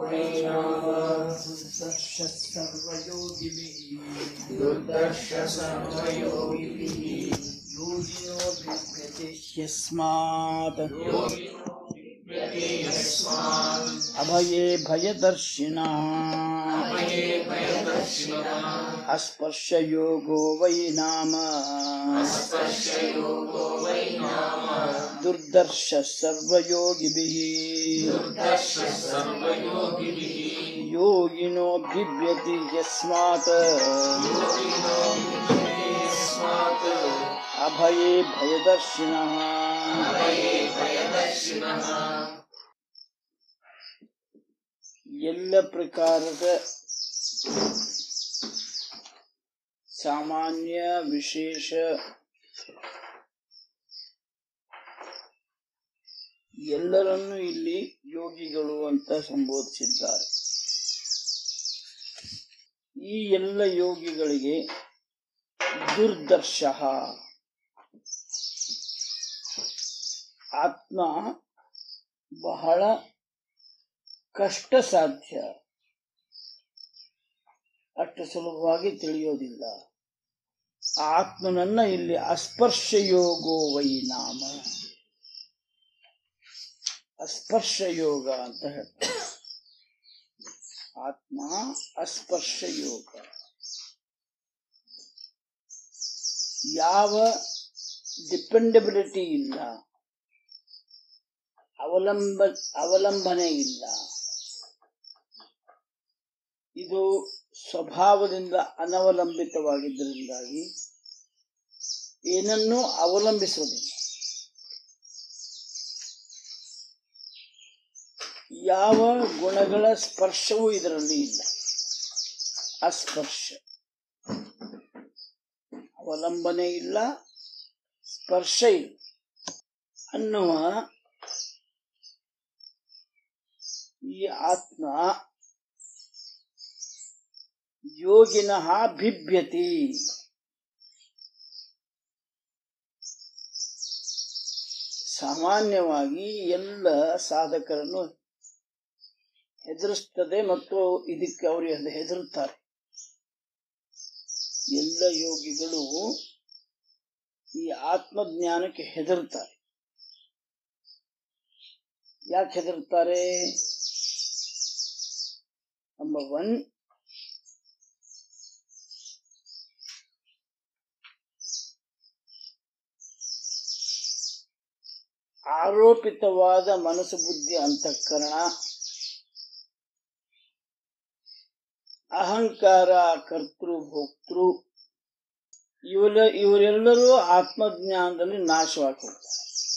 वै नाम दुर्दर्श सर्वयोगिभिः दुर्दर्श सर्वयोगिभिः योगिनो बिभ्यते ह्यस्मात् योगिनो यस्मात् अभये भयदर्शिनः अभये भयदर्शिनः अस्पर्शयोगो वै नाम स्पर्शयोगो वै नाम दुर्दर्श सर्वयोगिभिः दुर्दर्श सर्वयोगिभिः योगिनो बिभ्यति यस्मात् योगिनो यस्मात् अभये भयदर्शिनः अभये भयदर्शिनः ಎಲ್ಲ ಪ್ರಕಾರದ ಸಾಮಾನ್ಯ ವಿಶೇಷ ಎಲ್ಲರನ್ನೂ ಇಲ್ಲಿ ಯೋಗಿಗಳು ಅಂತ ಸಂಬೋಧಿಸಿದ್ದಾರೆ ಈ ಎಲ್ಲ ಯೋಗಿಗಳಿಗೆ ದುರ್ದರ್ಶ ಆತ್ಮ ಬಹಳ ಕಷ್ಟ ಸಾಧ್ಯ ಅಷ್ಟು ಸುಲಭವಾಗಿ ತಿಳಿಯೋದಿಲ್ಲ ಆ ಆತ್ಮನನ್ನ ಇಲ್ಲಿ ಅಸ್ಪರ್ಶ ಯೋಗೋ ವೈ ನಾಮ ಅಸ್ಪರ್ಶ ಯೋಗ ಅಂತ ಹೇಳ್ತಾರೆ ಆತ್ಮ ಅಸ್ಪರ್ಶ ಯೋಗ ಯಾವ ಡಿಪೆಂಡಬಿಲಿಟಿ ಇಲ್ಲ ಅವಲಂಬ ಅವಲಂಬನೆ ಇಲ್ಲ ಇದು ಸ್ವಭಾವದಿಂದ ಅನವಲಂಬಿತವಾಗಿದ್ದರಿಂದಾಗಿ ಏನನ್ನೂ ಅವಲಂಬಿಸುವುದಿಲ್ಲ ಯಾವ ಗುಣಗಳ ಸ್ಪರ್ಶವೂ ಇದರಲ್ಲಿ ಇಲ್ಲ ಅಸ್ಪರ್ಶ ಅವಲಂಬನೆ ಇಲ್ಲ ಸ್ಪರ್ಶ ಇಲ್ಲ ಅನ್ನುವ ಈ ಆತ್ಮ ಯೋಗಿನಃ ಬಿಭ್ಯತಿ ಸಾಮಾನ್ಯವಾಗಿ ಎಲ್ಲ ಸಾಧಕರನ್ನು ಹೆದರಿಸ್ತದೆ ಮತ್ತು ಇದಕ್ಕೆ ಅವರು ಹೆದರುತ್ತಾರೆ ಎಲ್ಲ ಯೋಗಿಗಳು ಈ ಆತ್ಮಜ್ಞಾನಕ್ಕೆ ಹೆದರುತ್ತಾರೆ ಯಾಕೆ ಹೆದರುತ್ತಾರೆ ನಂಬರ್ ಒನ್ ಆರೋಪಿತವಾದ ಮನಸ್ಸು ಬುದ್ಧಿ ಅಂತಃಕರಣ ಅಹಂಕಾರ ಕರ್ತೃ ಭೋಕ್ತೃ ಇವರ ಇವರೆಲ್ಲರೂ ಆತ್ಮಜ್ಞಾನದಲ್ಲಿ ನಾಶವಾಗಿ ಹೋಗ್ತಾರೆ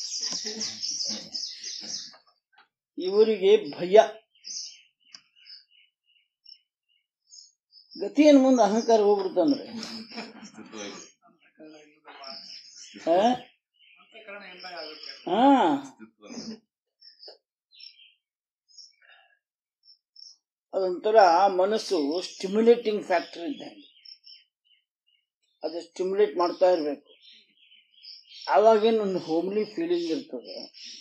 ಇವರಿಗೆ ಭಯ ಗತಿಯನ್ನು ಮುಂದೆ ಅಹಂಕಾರ ಹೋಗ್ಬಿಡ್ತಂದ್ರೆ ಆ? ಹಾ ಅದೊಂಥರ ಮನಸ್ಸು ಸ್ಟಿಮ್ಯುಲೇಟಿಂಗ್ ಫ್ಯಾಕ್ಟರ್ ಇದ್ದಂಗೆ ಅದು ಸ್ಟಿಮ್ಯುಲೇಟ್ ಮಾಡ್ತಾ ಇರಬೇಕು ಆವಾಗೇನು ಒಂದು ಹೋಮ್ಲಿ ಫೀಲಿಂಗ್ ಇರ್ತದೆ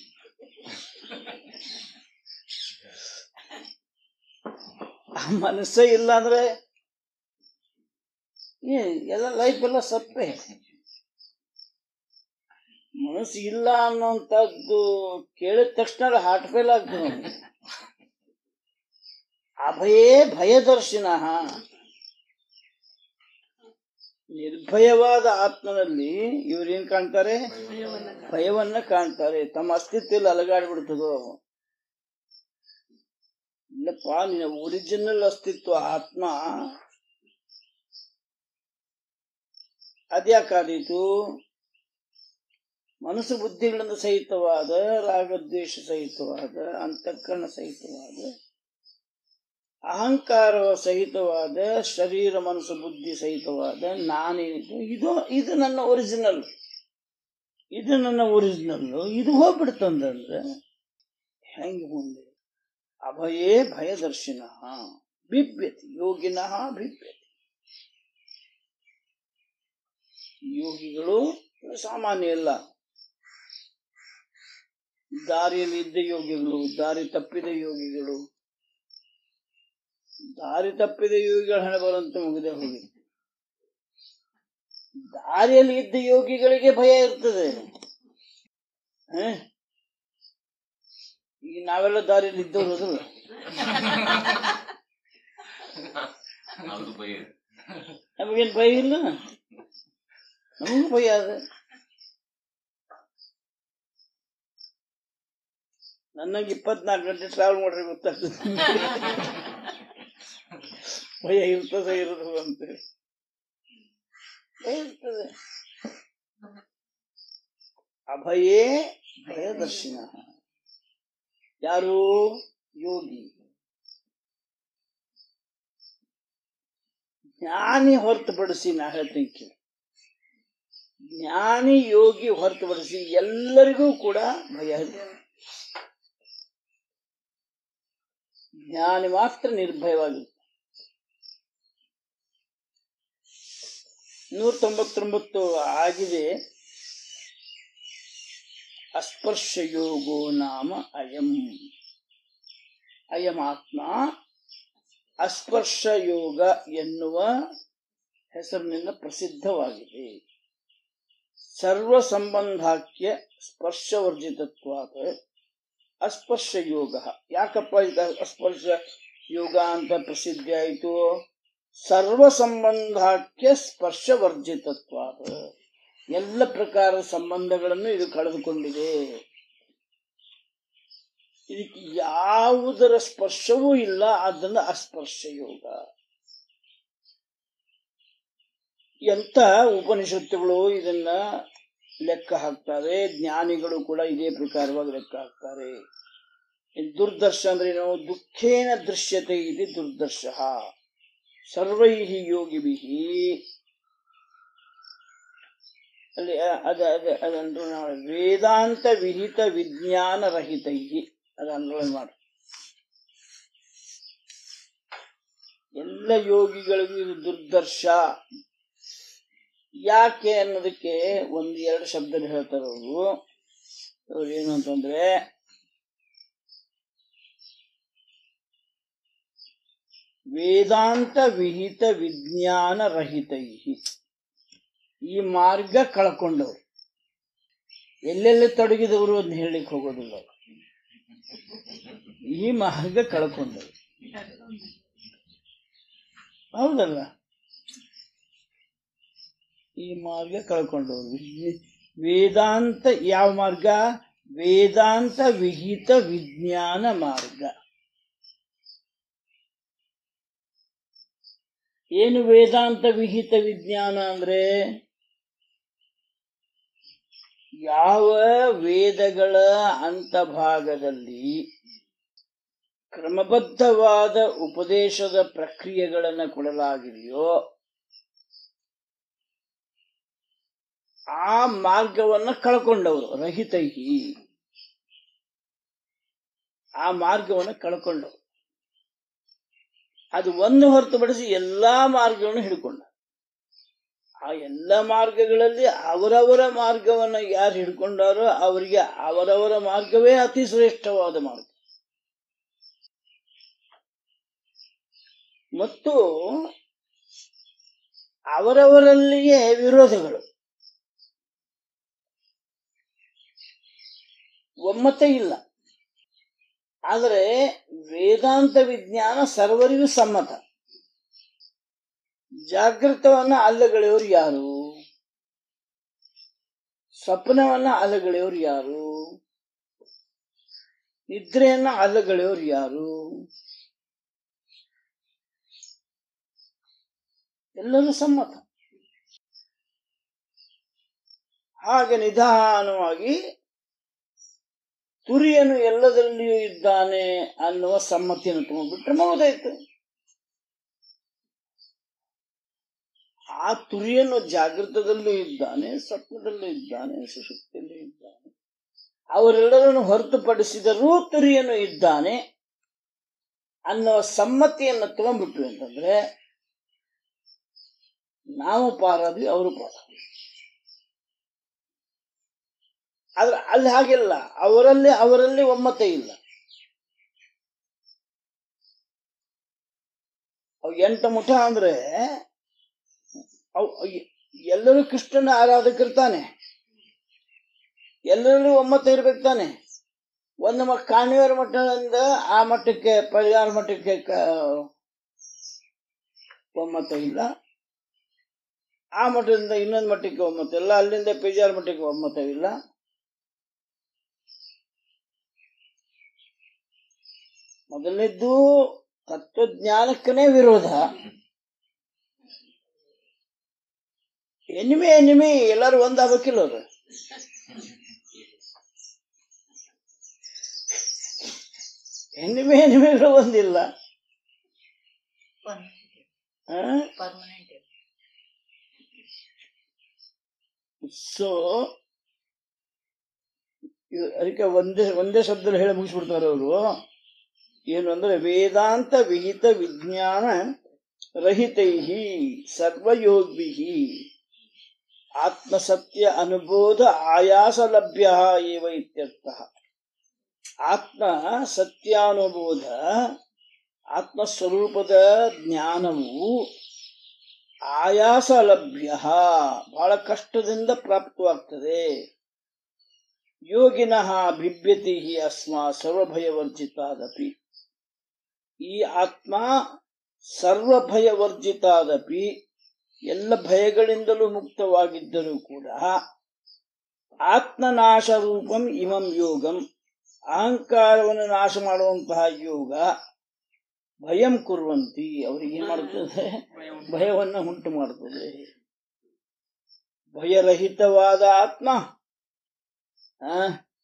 ಆ ಮನಸ್ಸೇ ಇಲ್ಲ ಅಂದ್ರೆ ಏ ಎಲ್ಲ ಲೈಫ್ ಎಲ್ಲ ಸಪ್ಪೆ ಮನಸ್ಸು ಇಲ್ಲ ಅನ್ನೋಂಥದ್ದು ಕೇಳಿದ ತಕ್ಷಣ ಹಾರ್ಟ್ ಫೇಲ್ ಆಗ್ತದೆ ಅವ್ನಿಗೆ. ಅಭಯೇ ಭಯದರ್ಶಿನ ನಿರ್ಭಯವಾದ ಆತ್ಮನಲ್ಲಿ ಇವ್ರೇನ್ ಕಾಣ್ತಾರೆ ಭಯವನ್ನ ಕಾಣ್ತಾರೆ ತಮ್ಮ ಅಸ್ತಿತ್ವದಲ್ಲಿ ಅಲಗಾಡ್ಬಿಡ್ತದೋ ಇಲ್ಲಪ್ಪ ನಿನ್ನ ಒರಿಜಿನಲ್ ಅಸ್ತಿತ್ವ ಆತ್ಮ ಅದ್ಯಾಕಾದೀತು ಮನಸ್ಸು ಬುದ್ಧಿಗಳಿಂದ ಸಹಿತವಾದ ರಾಗದ್ವೇಷ ಸಹಿತವಾದ ಅಂತಃಕರಣ ಸಹಿತವಾದ ಅಹಂಕಾರ ಸಹಿತವಾದ ಶರೀರ ಮನಸ್ಸು ಬುದ್ಧಿ ಸಹಿತವಾದ ನಾನೇನಿದ್ದು ಇದು ಇದು ನನ್ನ ಒರಿಜಿನಲ್ ಇದು ನನ್ನ ಒರಿಜಿನಲ್ ಇದು ಹೋಗ್ಬಿಡ್ತಂದ್ರೆ ಹೆಂಗೆ ಮುಂದೆ ಅಭಯೇ ಭಯದರ್ಶಿನ ಬಿಭ್ಯತಿ ಯೋಗಿನಃ ಬಿಭ್ಯತಿ ಯೋಗಿಗಳು ಸಾಮಾನ್ಯ ಅಲ್ಲ ದಾರಿಯಲ್ಲಿ ಇದ್ದ ಯೋಗಿಗಳು ದಾರಿ ತಪ್ಪಿದ ಯೋಗಿಗಳು ದಾರಿ ತಪ್ಪಿದ ಯೋಗಿಗಳ ಹಣ ಬರಂತ ಮುಗಿದೆ ಹೋಗಿ ದಾರಿಯಲ್ಲಿ ಇದ್ದ ಯೋಗಿಗಳಿಗೆ ಭಯ ಇರ್ತದೆ ಹ? ಈಗ ನಾವೆಲ್ಲ ದಾರಿಯಲ್ಲಿ ಇದ್ದವ್ರು ಹೋದ್ರು ಅದು ಭಯ ನಮಗೇನು ಭಯ ಇಲ್ಲ ನಮಗೂ ಭಯ ಅದ ನನಗೆ ಇಪ್ಪತ್ನಾಲ್ಕು ಗಂಟೆ ಟ್ರಾವೆಲ್ ಮಾಡ್ರೆ ಗೊತ್ತಾಗ್ತದೆ ಭಯ ಇರ್ತದೆ ಇರೋದು ಅಂತೇಳಿ ಭಯ ಇರ್ತದೆ ಅಭಯೇ ಭಯದರ್ಶಿನ ಯಾರು ಯೋಗಿ ಜ್ಞಾನಿ ಹೊರತುಪಡಿಸಿ ನಾ ಹೇಳ್ತೀನಿ ಕೇಳಿ. ಜ್ಞಾನಿ ಯೋಗಿ ಹೊರತುಪಡಿಸಿ ಎಲ್ಲರಿಗೂ ಕೂಡ ಭಯ ಇದೆ ಜ್ಞಾನಿ ಮಾತ್ರ ನಿರ್ಭಯವಾಗಿರುತ್ತೆ ನೂರ ತೊಂಬತ್ತೊಂಬತ್ತು ಆಗಿದೆ ಅಸ್ಪರ್ಶ ಯೋಗೋ ನಾಮ ಅಯಂ ಅಯಂ ಆತ್ಮ ಅಸ್ಪರ್ಶ ಯೋಗ ಎನ್ನುವ ಹೆಸರಿನಿಂದ ಪ್ರಸಿದ್ಧವಾಗಿದೆ ಸರ್ವ ಸಂಬಂಧಾಖ್ಯ ಸ್ಪರ್ಶವರ್ಜಿತತ್ವಾದ ಅಸ್ಪರ್ಶ ಯೋಗ ಯಾಕಪ್ಪ ಇದು ಅಸ್ಪರ್ಶ ಯೋಗ ಅಂತ ಪ್ರಸಿದ್ಧಿ ಆಯಿತು ಸರ್ವ ಸಂಬಂಧಾಖ್ಯ ಸ್ಪರ್ಶವರ್ಜಿತತ್ವಾದ ಎಲ್ಲ ಪ್ರಕಾರದ ಸಂಬಂಧಗಳನ್ನು ಇದು ಕಳೆದುಕೊಂಡಿದೆ ಇದಕ್ಕೆ ಯಾವುದರ ಸ್ಪರ್ಶವೂ ಇಲ್ಲ ಆದ್ದರಿಂದ ಅಸ್ಪರ್ಶ ಯೋಗ ಎಂತ ಉಪನಿಷತ್ತುಗಳು ಇದನ್ನ ಲೆಕ್ಕ ಹಾಕ್ತಾರೆ ಜ್ಞಾನಿಗಳು ಕೂಡ ಇದೇ ಪ್ರಕಾರವಾಗಿ ಲೆಕ್ಕ ಹಾಕ್ತಾರೆ ಈ ದುರ್ದರ್ಶ ಅಂದ್ರೆ ಏನು ದುಃಖೇನ ದೃಶ್ಯತೆ ಇದು ದುರ್ದರ್ಶ ಸರ್ವೈ ಯೋಗಿಭಿ ಅಲ್ಲಿ ಅ- ಅದ ಅದ ಅದಂದ್ರು ನಾವು ವೇದಾಂತ ವಿಹಿತ ವಿಜ್ಞಾನ ರಹಿತೈ ಅದು ಅಂಡರ್ಲೈನ್ ಮಾಡಿ ಎಲ್ಲ ಯೋಗಿಗಳಿಗೂ ಇದು ದುರ್ದರ್ಶ ಯಾಕೆ ಅನ್ನೋದಕ್ಕೆ ಒಂದು ಎರಡು ಶಬ್ದ ಹೇಳ್ತಾರೆ ಅವರು ಅವ್ರು ಏನು ಅಂತಂದ್ರೆ ವೇದಾಂತ ವಿಹಿತ ವಿಜ್ಞಾನ ರಹಿತೈ ಈ ಮಾರ್ಗ ಕಳ್ಕೊಂಡವ್ರು ಎಲ್ಲೆಲ್ಲಿ ತೊಡಗಿದವರು ಅದನ್ನ ಹೇಳಲಿಕ್ಕೆ ಹೋಗೋದಿಲ್ಲ ಅವ್ರು. ಈ ಮಾರ್ಗ ಕಳ್ಕೊಂಡವ್ರು ಹೌದಲ್ಲ ಈ ಮಾರ್ಗ ಕಳ್ಕೊಂಡವ್ರು ವಿ- ವೇದಾಂತ ಯಾವ ಮಾರ್ಗ ವೇದಾಂತ ವಿಹಿತ ವಿಜ್ಞಾನ ಮಾರ್ಗ ಏನು ವೇದಾಂತ ವಿಹಿತ ವಿಜ್ಞಾನ ಅಂದ್ರೆ ಯಾವ ವೇದಗಳ ಅಂತಭಾಗದಲ್ಲಿ ಕ್ರಮಬದ್ಧವಾದ ಉಪದೇಶದ ಪ್ರಕ್ರಿಯೆಗಳನ್ನು ಕೊಡಲಾಗಿದೆಯೋ ಆ ಮಾರ್ಗವನ್ನ ಕಳ್ಕೊಂಡವರು ರಹಿತೈಹಿ ಆ ಮಾರ್ಗವನ್ನು ಕಳ್ಕೊಂಡವರು ಅದು ಒಂದು ಹೊರತುಪಡಿಸಿ ಎಲ್ಲಾ ಮಾರ್ಗವನ್ನು ಹಿಡ್ಕೊಂಡ ಆ ಎಲ್ಲ ಮಾರ್ಗಗಳಲ್ಲಿ ಅವರವರ ಮಾರ್ಗವನ್ನು ಯಾರು ಹಿಡ್ಕೊಂಡಾರೋ ಅವರಿಗೆ ಅವರವರ ಮಾರ್ಗವೇ ಅತಿ ಶ್ರೇಷ್ಠವಾದ ಮಾರ್ಗ ಮತ್ತು ಅವರವರಲ್ಲಿಯೇ ವಿರೋಧಗಳು ಒಮ್ಮತ ಇಲ್ಲ ಆದರೆ ವೇದಾಂತ ವಿಜ್ಞಾನ ಸರ್ವರಿಗೂ ಸಮ್ಮತ ಜಾಗೃತವನ್ನ ಅಲ್ಲಗಳೆಯವರು ಯಾರು ಸ್ವಪ್ನವನ್ನ ಅಲ್ಲಗಳೆಯವರು ಯಾರು ನಿದ್ರೆಯನ್ನ ಅಲ್ಲಗಳೆಯವರು ಯಾರು ಎಲ್ಲರೂ ಸಮ್ಮತ ಹಾಗೆ ನಿಧಾನವಾಗಿ ತುರಿಯನು ಎಲ್ಲದರಲ್ಲಿಯೂ ಇದ್ದಾನೆ ಅನ್ನುವ ಸಮ್ಮತಿಯನ್ನು ತಗೊಂಡ್ಬಿಟ್ರೆ ಮುಗಿದಾಯ್ತು ಆ ತುರಿಯನ್ನು ಜಾಗೃತದಲ್ಲೂ ಇದ್ದಾನೆ ಸ್ವಪ್ನದಲ್ಲೂ ಇದ್ದಾನೆ ಸುಶುಕ್ತಿಯಲ್ಲೂ ಇದ್ದಾನೆ ಅವರೆಲ್ಲರನ್ನು ಹೊರತುಪಡಿಸಿದರೂ ತುರಿಯನು ಇದ್ದಾನೆ ಅನ್ನುವ ಸಮ್ಮತಿಯನ್ನು ತಗೊಂಡ್ಬಿಟ್ವಿ ಅಂತಂದ್ರೆ ನಾವು ಪಾರಾದ್ವಿ ಅವರು ಪಾರಾದ್ವಿ ಆದ್ರೆ ಅಲ್ಲಿ ಹಾಗಿಲ್ಲ ಅವರಲ್ಲಿ ಅವರಲ್ಲಿ ಒಮ್ಮತ ಇಲ್ಲ ಅವು ಎಂಟು ಮುಠ ಅಂದ್ರೆ ಅವು ಅವ್- ಎಲ್ಲರೂ ಕೃಷ್ಣನ ಆರಾಧಕರು ಎಲ್ಲರಲ್ಲೂ ಒಮ್ಮತ ಇರ್ಬೇಕು ತಾನೆ ಒಂದು ಮ ಕಾಣಿಯವರ ಮಠದಿಂದ ಆ ಮಠಕ್ಕೆ ಪರಿಹಾರ ಮಠಕ್ಕೆ ಕ- ಒಮ್ಮತ ಇಲ್ಲ ಆ ಮಠದಿಂದ ಇನ್ನೊಂದು ಮಠಕ್ಕೆ ಒಮ್ಮತ ಇಲ್ಲ ಅಲ್ಲಿಂದ ಪೇಜಾರ ಮಠಕ್ಕೆ ಒಮ್ಮತವಿಲ್ಲ ಮೊದಲನೇದ್ದು ತತ್ವಜ್ಞಾನಕ್ಕನೇ ವಿರೋಧ ಎನಿಮೆ ಎನಿಮೆ ಎಲ್ಲರೂ ಒಂದಾಗಬೇಕಿಲ್ಲ ಅವ್ರು ಎನಿಮೆ ಎನಿಮೆಗಳು ಒಂದಿಲ್ಲ ಆ? ಪರ್ಮನೆಂಟ್ ಸೊ ಅದಕ್ಕೆ ಒಂದೇ ಒಂದೇ ಶಬ್ದದಲ್ಲಿ ಹೇಳಿ ಮುಗಿಸ್ಬಿಡ್ತಾರೆ ಅವರು ಏನು ಅಂದ್ರೆ ವೇದಾಂತ ವಿಹಿತ ವಿಜ್ಞಾನ ರಹಿತೈ ಸರ್ವಯೋಗ್ಭಿ ಆತ್ಮಸತ್ಯ ಅನುಬೋಧ ಆಯಾಸ ಲಭ್ಯ ಏವ ಇತ್ಯರ್ಥ ಆತ್ಮ ಸತ್ಯಾನುಬೋಧ ಆತ್ಮಸ್ವರೂಪದ ಜ್ಞಾನವು ಆಯಾಸ ಲಭ್ಯ ಬಹಳ ಕಷ್ಟದಿಂದ ಪ್ರಾಪ್ತವಾಗ್ತದೆ ಯೋಗಿನಃ ಬಿಭ್ಯತಿ ಅಸ್ಮಾ ಸರ್ವಭಯವರ್ಜಿತಾದಪಿ ಈ ಆತ್ಮ ಸರ್ವಭಯವರ್ಜಿತಾದಪಿ ಎಲ್ಲ ಭಯಗಳಿಂದಲೂ ಮುಕ್ತವಾಗಿದ್ದರೂ ಕೂಡ ಆತ್ಮನಾಶ ರೂಪಂ ಇಮಂ ಯೋಗಂ ಅಹಂಕಾರವನ್ನು ನಾಶ ಮಾಡುವಂತಹ ಯೋಗ ಭಯಂ ಕುರುವಂತಿ ಅವರಿಗೆ ಏನ್ ಮಾಡುತ್ತದೆ ಭಯವನ್ನು ಉಂಟು ಮಾಡುತ್ತದೆ ಭಯರಹಿತವಾದ ಆತ್ಮ ಆ?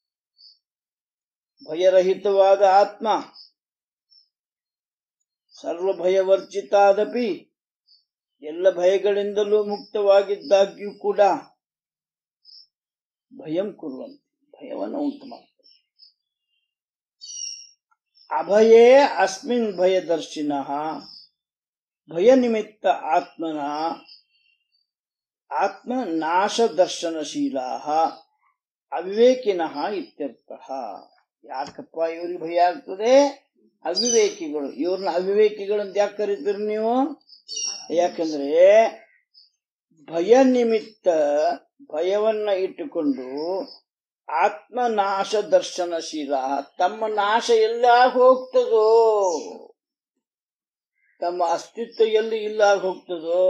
ಭಯರಹಿತವಾದ ಆತ್ಮ ಸರ್ವ ಭಯವರ್ಜಿತಾದಪಿ ಎಲ್ಲ ಭಯಗಳಿಂದಲೂ ಮುಕ್ತವಾಗಿದ್ದಾಗ್ಯೂ ಕೂಡ ಭಯಂ ಕುರುವಂತಿ ಭಯವನ್ನು ಉಂಟು ಮಾಡ್ತದೆ ಅಭಯೇ ಅಸ್ಮಿನ್ ಭಯದರ್ಶಿನಃ ಭಯ ನಿಮಿತ್ತ ಆತ್ಮನ ಆತ್ಮ ನಾಶ ದರ್ಶನಶೀಲಾ ಅವಿವೇಕಿನಃ ಇತ್ಯರ್ಥ ಯಾಕಪ್ಪ ಇವ್ರಿಗೆ ಭಯ ಆಗ್ತದೆ ಅವಿವೇಕಿಗಳು ಇವ್ರನ್ನ ಅವಿವೇಕಿಗಳು ಅಂತ ಯಾಕೆ ಕರಿತೀರಿ ನೀವು ಯಾಕಂದ್ರೆ ಭಯ ನಿಮಿತ್ತ ಭಯವನ್ನ ಇಟ್ಟುಕೊಂಡು ಆತ್ಮನಾಶ ದರ್ಶನಶೀಲ ತಮ್ಮ ನಾಶ ಎಲ್ಲ ಹೋಗ್ತದೋ ತಮ್ಮ ಅಸ್ತಿತ್ವ ಎಲ್ಲಿ ಇಲ್ಲ ಹೋಗ್ತದೋ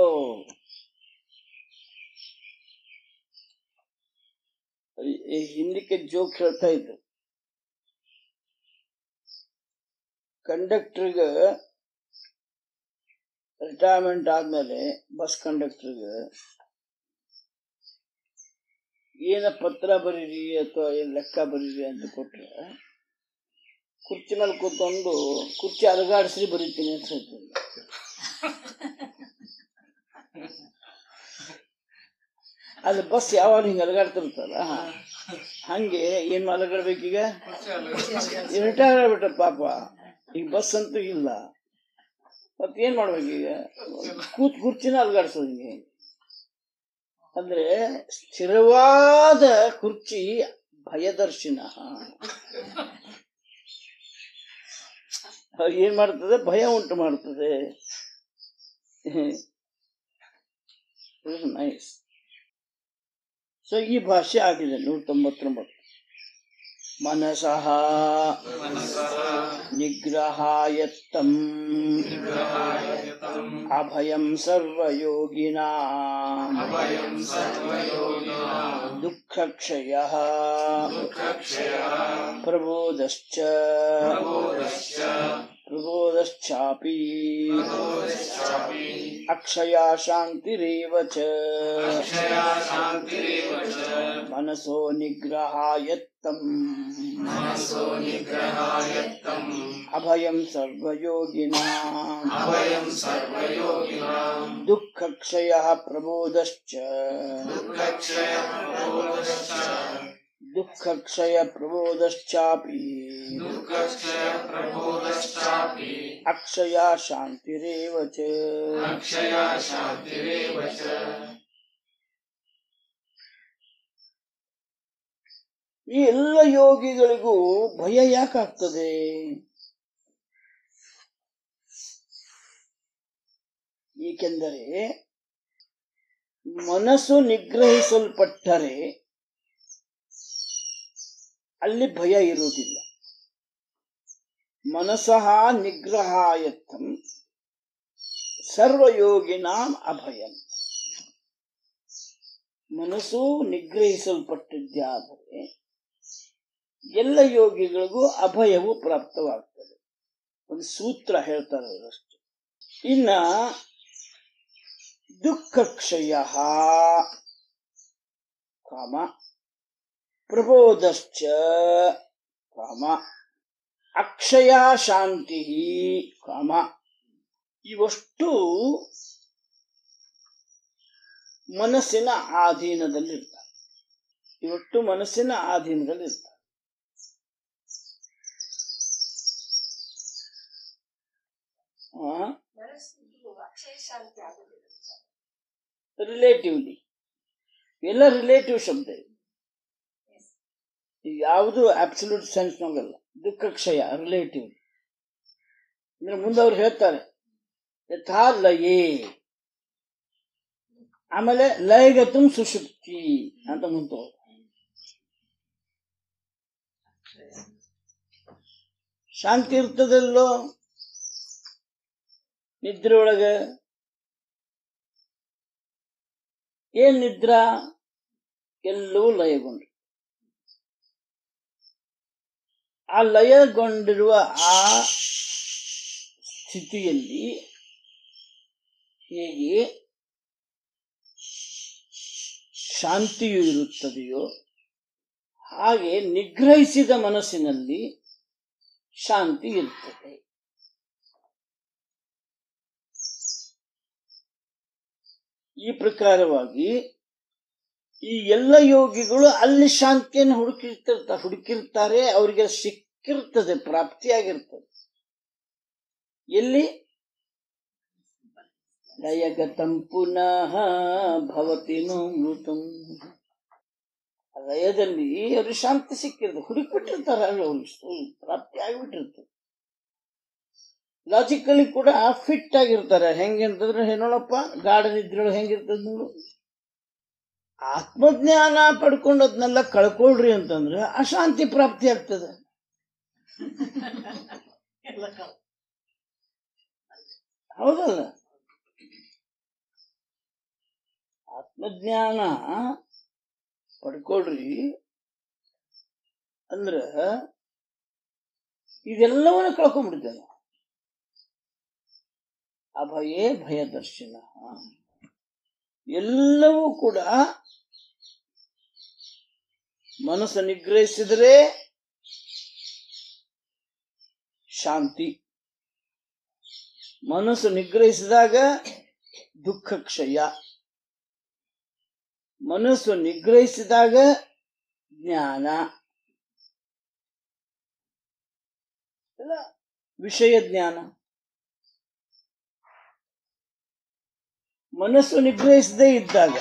ಈ ಹಿಂದಕ್ಕೆ ಜೋಕ್ ಹೇಳ್ತಾ ಇದ್ರು ಕಂಡಕ್ಟರ್ಗೆ ರಿಟೈರ್ಮೆಂಟ್ ಆದ್ಮೇಲೆ ಬಸ್ ಕಂಡಕ್ಟರ್ಗೆ ಏನ ಪತ್ರ ಬರೀರಿ ಅಥವಾ ಏನ್ ಲೆಕ್ಕ ಬರೀರಿ ಅಂತ ಕೊಟ್ರೆ ಕುರ್ಚಿ ಮೇಲೆ ಕೂತ್ಕೊಂಡು ಕುರ್ಚಿ ಅಲಗಾಡಿಸಿ ಬರೀತೀನಿ ಅಂತ ಹೇಳ್ತೀನಿ ಅದು ಬಸ್ ಯಾವಾಗ ಹಿಂಗೆ ಅಲಗಾಡ್ತಿರ್ತಲ್ಲ ಹಂಗೆ ಏನ್ ಅಲಗಾಡ್ಬೇಕೀಗ ರಿಟೈರ್ ಆಗ್ಬಿಟ್ಟ ಪಾಪ ಈಗ ಬಸ್ ಅಂತೂ ಇಲ್ಲ ಮತ್ತೇನ್ ಮಾಡ್ಬೇಕೀಗ ಕೂತ್ ಕುರ್ಚಿನ ಅಲಗಾಡ್ಸೋದು ಹಿಂಗೆ ಅಂದ್ರೆ ಸ್ಥಿರವಾದ ಕುರ್ಚಿ ಭಯದರ್ಶಿನ ಅದು ಏನ್ ಮಾಡ್ತದೆ ಭಯ ಉಂಟು ಮಾಡ್ತದೆ ನೈಸ್ ಸೊ ಈ ಭಾಷೆ ಆಗಿದೆ ನೂರ ತೊಂಬತ್ತೊಂಬತ್ತು ಮನಸಃ ನಿಗ್ರಹಾಯತ್ತಂ ಅಭಯಂ ಸರ್ವಯೋಗಿನಾ ದುಃಖಕ್ಷಯ ಪ್ರಬೋಧಶ್ಚ ಪ್ರಬೋಧಶ್ಚಾಪಿ ಅಕ್ಷಯಾ ಶಾಂತಿರೇವ ಚ ಮನಸೋ ನಿಗ್ರಹಾಯತ್ತಂ ಅಭಯಂ ಸರ್ವಯೋಗಿನಾ ದುಃಖಕ್ಷಯ ಪ್ರಬೋಧಶ್ಚ ದುಃಖಕ್ಷಯ ಪ್ರಬೋಧಶ್ಚಾಪಿ ಅಕ್ಷಯ ಶಾಂತಿರೇವ ಚ ಈ ಎಲ್ಲ ಯೋಗಿಗಳಿಗೂ ಭಯ ಯಾಕಾಗ್ತದೆ ಏಕೆಂದರೆ ಮನಸ್ಸು ನಿಗ್ರಹಿಸಲ್ಪಟ್ಟರೆ ಅಲ್ಲಿ ಭಯ ಇರುವುದಿಲ್ಲ ಮನಸಃ ನಿಗ್ರಹಾಯತ್ತಂ ಸರ್ವಯೋಗಿನಾಂ ಅಭಯಂ ಮನಸ್ಸು ನಿಗ್ರಹಿಸಲ್ಪಟ್ಟಿದ್ದಾದರೆ ಎಲ್ಲ ಯೋಗಿಗಳಿಗೂ ಅಭಯವು ಪ್ರಾಪ್ತವಾಗ್ತದೆ ಒಂದು ಸೂತ್ರ ಹೇಳ್ತಾರೆ ಅವರಷ್ಟು ಇನ್ನ ದುಃಖಕ್ಷಯ ಕಾಮ ಪ್ರಬೋಧಶ್ಚ ಕಾಮ ಅಕ್ಷಯ ಶಾಂತಿ ಕಾಮ ಇವಷ್ಟು ಮನಸ್ಸಿನ ಆಧೀನದಲ್ಲಿರ್ತಾರೆ ಇವಷ್ಟು ಮನಸ್ಸಿನ ಆಧೀನದಲ್ಲಿರ್ತಾರೆ ಆ ಮನಸ್ಸು ಅಕ್ಷಯ ಶಾಂತಿ ಆಗುದಿಲ್ಲ ಸರ್. ರಿಲೇಟಿವ್ಲಿ ಎಲ್ಲ ರಿಲೇಟಿವ್ ಶಬ್ದ ಇದು ಇದು ಯಾವುದು ಅಬ್ಸಲ್ಯೂಟ್ ಸೆನ್ಸ್ನಾಗಲ್ಲ ದುಃಖಕ್ಷಯ ರಿಲೇಟಿವ್ ಅಂದ್ರೆ ಮುಂದೆ ಅವ್ರು ಹೇಳ್ತಾರೆ ಯಥಾ ಲಯೇ ಆಮೇಲೆ ಲಯಗತಂ ಸುಷುಪ್ತಿ ಅಂತ ಮುಂದೆ ಶಾಂತಿ ಇರ್ತದಲ್ಲೋ ನಿದ್ರೆ ಒಳಗೆ ಏನ್ ನಿದ್ರಾ ಎಲ್ಲವೂ ಲಯಗೊಂಡು ಆ ಲಯಗೊಂಡಿರುವ ಆ ಸ್ಥಿತಿಯಲ್ಲಿ ಹೇಗೆ ಶಾಂತಿಯು ಇರುತ್ತದೆಯೋ ಹಾಗೆ ನಿಗ್ರಹಿಸಿದ ಮನಸ್ಸಿನಲ್ಲಿ ಶಾಂತಿ ಇರ್ತದೆ ಈ ಪ್ರಕಾರವಾಗಿ ಈ ಎಲ್ಲ ಯೋಗಿಗಳು ಅಲ್ಲಿ ಶಾಂತಿಯನ್ನು ಹುಡುಕಿರ್ತಿರ್ತ ಹುಡುಕಿರ್ತಾರೆ ಅವರಿಗೆ ಸಿಕ್ಕಿರ್ತದೆ ಪ್ರಾಪ್ತಿಯಾಗಿರ್ತದೆ ಎಲ್ಲಿ ಲಯಗತಂ ಪುನಃ ಭವತಿ ಮೃತಂ ಲಯದಲ್ಲಿ ಅವ್ರಿಗೆ ಶಾಂತಿ ಸಿಕ್ಕಿರ್ತದೆ ಹುಡುಕ್ಬಿಟ್ಟಿರ್ತಾರೆ ಅವ್ರಿಗೆ ಪ್ರಾಪ್ತಿ ಆಗಿಬಿಟ್ಟಿರ್ತದೆ ಲಾಜಿಕಲಿ ಕೂಡ ಫಿಟ್ ಆಗಿರ್ತಾರೆ ಹೆಂಗೆ ಅಂತಂದ್ರೆ ನೋಡಪ್ಪ ಗಾಢ ನಿದ್ರೆಗಳು ಹೆಂಗಿರ್ತದ ನೋಡು ಆತ್ಮಜ್ಞಾನ ಪಡ್ಕೊಂಡು ಅದನ್ನೆಲ್ಲ ಕಳ್ಕೊಳ್ರಿ ಅಂತಂದ್ರೆ ಅಶಾಂತಿ ಪ್ರಾಪ್ತಿ ಆಗ್ತದೆ ಹೌದಲ್ಲ ಆತ್ಮಜ್ಞಾನ ಪಡ್ಕೊಳ್ರಿ ಅಂದ್ರ ಇದೆಲ್ಲವನ್ನ ಕಳ್ಕೊಂಡ್ಬಿಡ್ತೇನೆ ಅಭಯೇ ಭಯದರ್ಶನ ಎಲ್ಲವೂ ಕೂಡ ಮನಸ್ಸು ನಿಗ್ರಹಿಸಿದರೆ ಶಾಂತಿ ಮನಸ್ಸು ನಿಗ್ರಹಿಸಿದಾಗ ದುಃಖ ಕ್ಷಯ ಮನಸ್ಸು ನಿಗ್ರಹಿಸಿದಾಗ ಜ್ಞಾನ ಎಲ್ಲ ವಿಷಯ ಜ್ಞಾನ ಮನಸ್ಸು ನಿಗ್ರಹಿಸದೇ ಇದ್ದಾಗ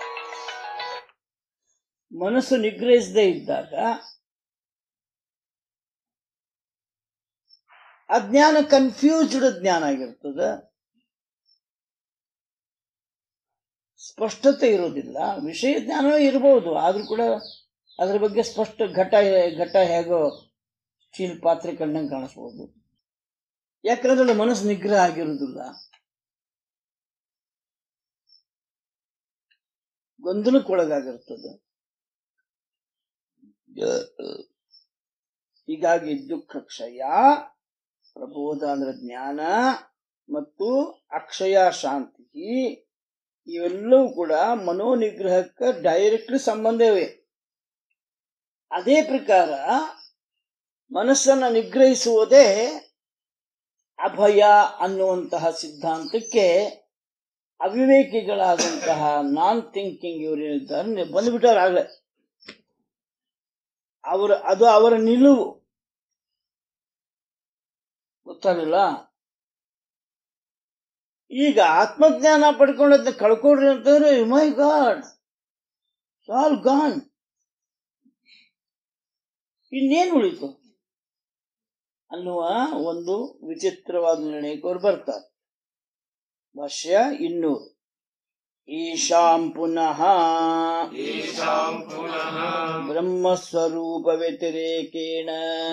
ಮನಸ್ಸು ನಿಗ್ರಹಿಸದೇ ಇದ್ದಾಗ ಅಜ್ಞಾನ ಕನ್ಫ್ಯೂಸ್ಡ್ ಜ್ಞಾನ ಆಗಿರ್ತದೆ ಸ್ಪಷ್ಟತೆ ಇರೋದಿಲ್ಲ ವಿಷಯ ಜ್ಞಾನವೇ ಇರಬಹುದು ಆದ್ರೂ ಕೂಡ ಅದ್ರ ಬಗ್ಗೆ ಸ್ಪಷ್ಟ ಘಟ ಘಟ ಹೇಗೋ ಸ್ಟೀಲ್ ಪಾತ್ರೆ ಕಂಡಂಗೆ ಕಾಣಿಸ್ಬೋದು ಯಾಕಂದ್ರೆ ಮನಸ್ಸು ನಿಗ್ರಹ ಆಗಿರುವುದಿಲ್ಲ ಗೊಂದಲಕ್ಕೊಳಗಾಗಿರ್ತದೆ ಹೀಗಾಗಿ ದುಃಖ ಕ್ಷಯ ಪ್ರಬೋಧ ಅಂದ್ರೆ ಜ್ಞಾನ ಮತ್ತು ಅಕ್ಷಯ ಶಾಂತಿ ಇವೆಲ್ಲವೂ ಕೂಡ ಮನೋನಿಗ್ರಹಕ್ಕೆ ಡೈರೆಕ್ಟ್ಲಿ ಸಂಬಂಧವೇ ಅದೇ ಪ್ರಕಾರ ಮನಸ್ಸನ್ನ ನಿಗ್ರಹಿಸುವುದೇ ಅಭಯ ಅನ್ನುವಂತಹ ಸಿದ್ಧಾಂತಕ್ಕೆ ಅವಿವೇಕಿಗಳಾದಂತಹ ನಾನ್ ಥಿಂಕಿಂಗ್ ಇವರು ಏನಿದ್ದಾರೆ ಬಂದ್ಬಿಟ್ಟವ್ರು ಆಗ್ಲೇ ಅವರ ಅದು ಅವರ ನಿಲುವು ಗೊತ್ತಾಗಲಿಲ್ಲ ಈಗ ಆತ್ಮಜ್ಞಾನ ಪಡ್ಕೊಂಡದ್ನ ಕಳ್ಕೊಡ್ರಿ ಅಂತಂದ್ರೆ ಮೈ ಗಾಡ್ ಆಲ್ ಗಾನ್ ಇನ್ನೇನು ಉಳಿತು ಅನ್ನುವ ಒಂದು ವಿಚಿತ್ರವಾದ ನಿರ್ಣಯಕ್ಕೆ ಅವ್ರು ಬರ್ತಾರೆ ಭಾಷ್ಯ ಇನ್ನೂರು ಈಶಾಂ ಪುನಃ येषां पुनः ಬ್ರಹ್ಮಸ್ವರೂಪ ವ್ಯತಿರೇಕೇಣ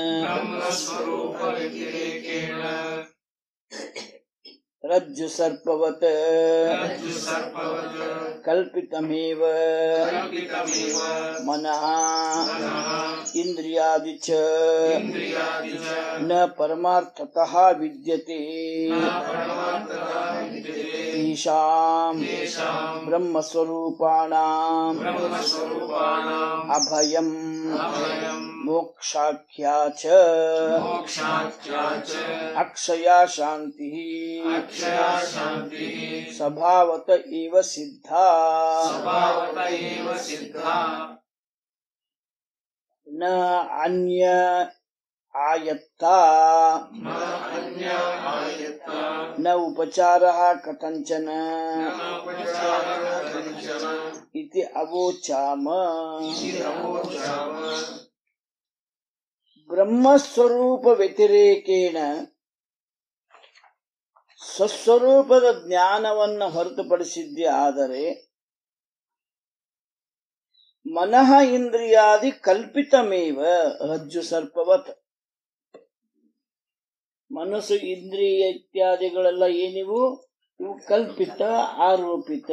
ब्रह्मस्वरूपव्यतिरेकेण ರಜ್ಜು ಸರ್ಪವತ್ रज्जुसर्पवत् ಕಲ್ಪಿತಮೇವ कल्पितमेव ಮನಃ मनः ಇಂದ್ರಿಯಾದಿ ಚ इन्द्रियादि च ನ ಪರಮಾರ್ಥತಃ ವಿದ್ಯತೆ न परमार्थतः विद्यते ಈಶಾಂ तेषां ಬ್ರಹ್ಮಸ್ವರೂಪಾಣಾಂ ब्रह्मस्वरूपाणाम् ಅಭಯಂ अभयम् ಮೋಕ್ಷಾಖ್ಯಾ ಚ मोक्षाख्या च ಅಕ್ಷಯಾ ಶಾಂತಿ अक्षया शान्तिः ಸ್ವಭಾವತ ಇವ ಸಿದ್ಧ स्वभावत एव सिद्धा ನ ಅನ್ಯ ಆಯತ್ತ न अन्य आयत्त ನ ಉಪಚಾರ ಕಥಂಚನ उपचारः कञ्चन ಇತಿ ಅವೋಚಾಮ इति अवोचाम ಬ್ರಹ್ಮಸ್ವರೂಪ ವ್ಯತಿರೇಕೇಣ ಸ್ವಸ್ವರೂಪದ ಜ್ಞಾನವನ್ನು ಹೊರತುಪಡಿಸಿದ್ದೇ ಆದರೆ ಮನಃ ಇಂದ್ರಿಯಾದಿ ಕಲ್ಪಿತಮೇವ ರಜ್ಜು ಸರ್ಪವತ್ ಮನಸ್ಸು ಇಂದ್ರಿಯ ಇತ್ಯಾದಿಗಳೆಲ್ಲ ಏನಿವು ಇವು ಕಲ್ಪಿತ ಆರೋಪಿತ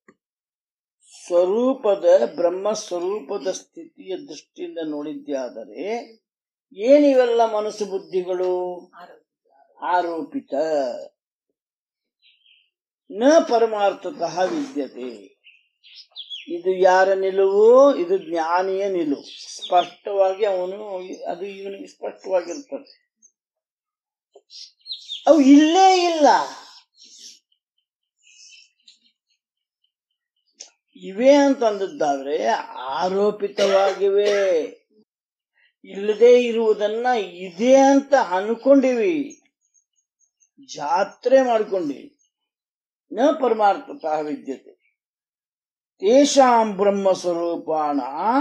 ಸ್ವರೂಪದ ಬ್ರಹ್ಮ ಸ್ವರೂಪದ ಸ್ಥಿತಿಯ ದೃಷ್ಟಿಯಿಂದ ನೋಡಿದ್ದೇ ಆದರೆ ಏನಿವೆಲ್ಲ ಮನಸ್ಸು ಬುದ್ಧಿಗಳು ಆರೋಪಿತ ನ ಪರಮಾರ್ಥತಃ ವಿದ್ಯತೆ ಇದು ಯಾರ ನಿಲುವು ಇದು ಜ್ಞಾನಿಯ ನಿಲುವು ಸ್ಪಷ್ಟವಾಗಿ ಅವನು ಅದು ಇವನಿಗೆ ಸ್ಪಷ್ಟವಾಗಿರ್ತದೆ ಅವು ಇಲ್ಲೇ ಇಲ್ಲ ಇವೆ ಅಂತಂದದ್ದಾದ್ರೆ ಆರೋಪಿತವಾಗಿವೆ ಇಲ್ಲದೆ ಇರುವುದನ್ನ ಇದೆ ಅಂತ ಅನ್ಕೊಂಡಿವಿ ಜಾತ್ರೆ ಮಾಡ್ಕೊಂಡಿವಿ ನ ಪರಮಾರ್ಥತಃ ವಿದ್ಯತೆ ತೇಷಾಂ ಬ್ರಹ್ಮ ಸ್ವರೂಪಾಣ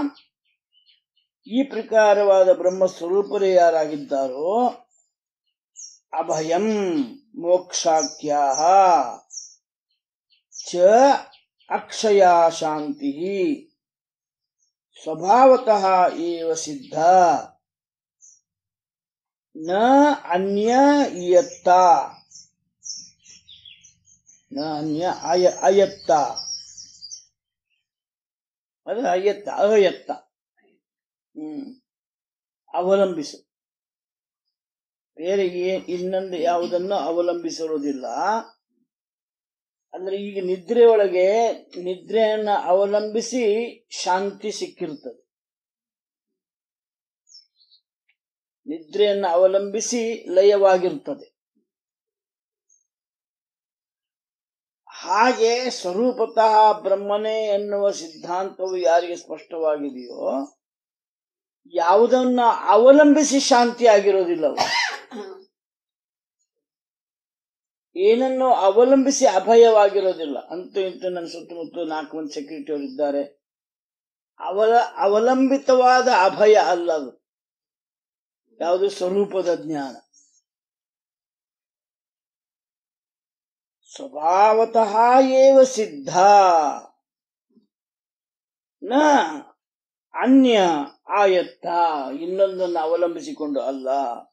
ಈ ಪ್ರಕಾರವಾದ ಬ್ರಹ್ಮ ಸ್ವರೂಪರೇ ಯಾರಾಗಿದ್ದಾರೋ ಅಭಯಂ ಮೋಕ್ಷಾಖ್ಯಾ ಚ ಅಕ್ಷಯಾ ಶಾಂತಿ ಸ್ವಭಾವತಃ ಏವ ಸಿದ್ಧ ನ ಅನ್ಯ ಇಯತ್ತ ನ ಅನ್ಯ ಅಯ ಅಯತ್ತ ಅದು ಅಯತ್ತ ಅಯತ್ತ ಹ್ಮ್ ಅವಲಂಬಿಸು ಬೇರೆ ಏ- ಇನ್ನೊಂದು ಯಾವುದನ್ನು ಅವಲಂಬಿಸಿರುವುದಿಲ್ಲ ಅಂದ್ರೆ ಈಗ ನಿದ್ರೆ ಒಳಗೆ ನಿದ್ರೆಯನ್ನ ಅವಲಂಬಿಸಿ ಶಾಂತಿ ಸಿಕ್ಕಿರ್ತದೆ ನಿದ್ರೆಯನ್ನ ಅವಲಂಬಿಸಿ ಲಯವಾಗಿರ್ತದೆ ಹಾಗೆ ಸ್ವರೂಪತಃ ಬ್ರಹ್ಮನೇ ಎನ್ನುವ ಸಿದ್ಧಾಂತವು ಯಾರಿಗೆ ಸ್ಪಷ್ಟವಾಗಿದೆಯೋ ಯಾವುದನ್ನ ಅವಲಂಬಿಸಿ ಶಾಂತಿ ಆಗಿರೋದಿಲ್ಲವು ಏನನ್ನು ಅವಲಂಬಿಸಿ ಅಭಯವಾಗಿರೋದಿಲ್ಲ ಅಂತೂ ಇಂತೂ ನನ್ನ ಸುತ್ತಮುತ್ತ ನಾಲ್ಕು ಮಂದಿ ಸೆಕ್ಯೂರಿಟಿ ಅವರು ಇದ್ದಾರೆ ಅವಲ ಅವಲಂಬಿತವಾದ ಅಭಯ ಅಲ್ಲ ಅದು ಯಾವುದು ಸ್ವರೂಪದ ಜ್ಞಾನ ಸ್ವಭಾವತಃ ಏವ ಸಿದ್ಧ ನ ಅನ್ಯ ಆಯತ್ತ ಇನ್ನೊಂದನ್ನು ಅವಲಂಬಿಸಿಕೊಂಡು ಅಲ್ಲ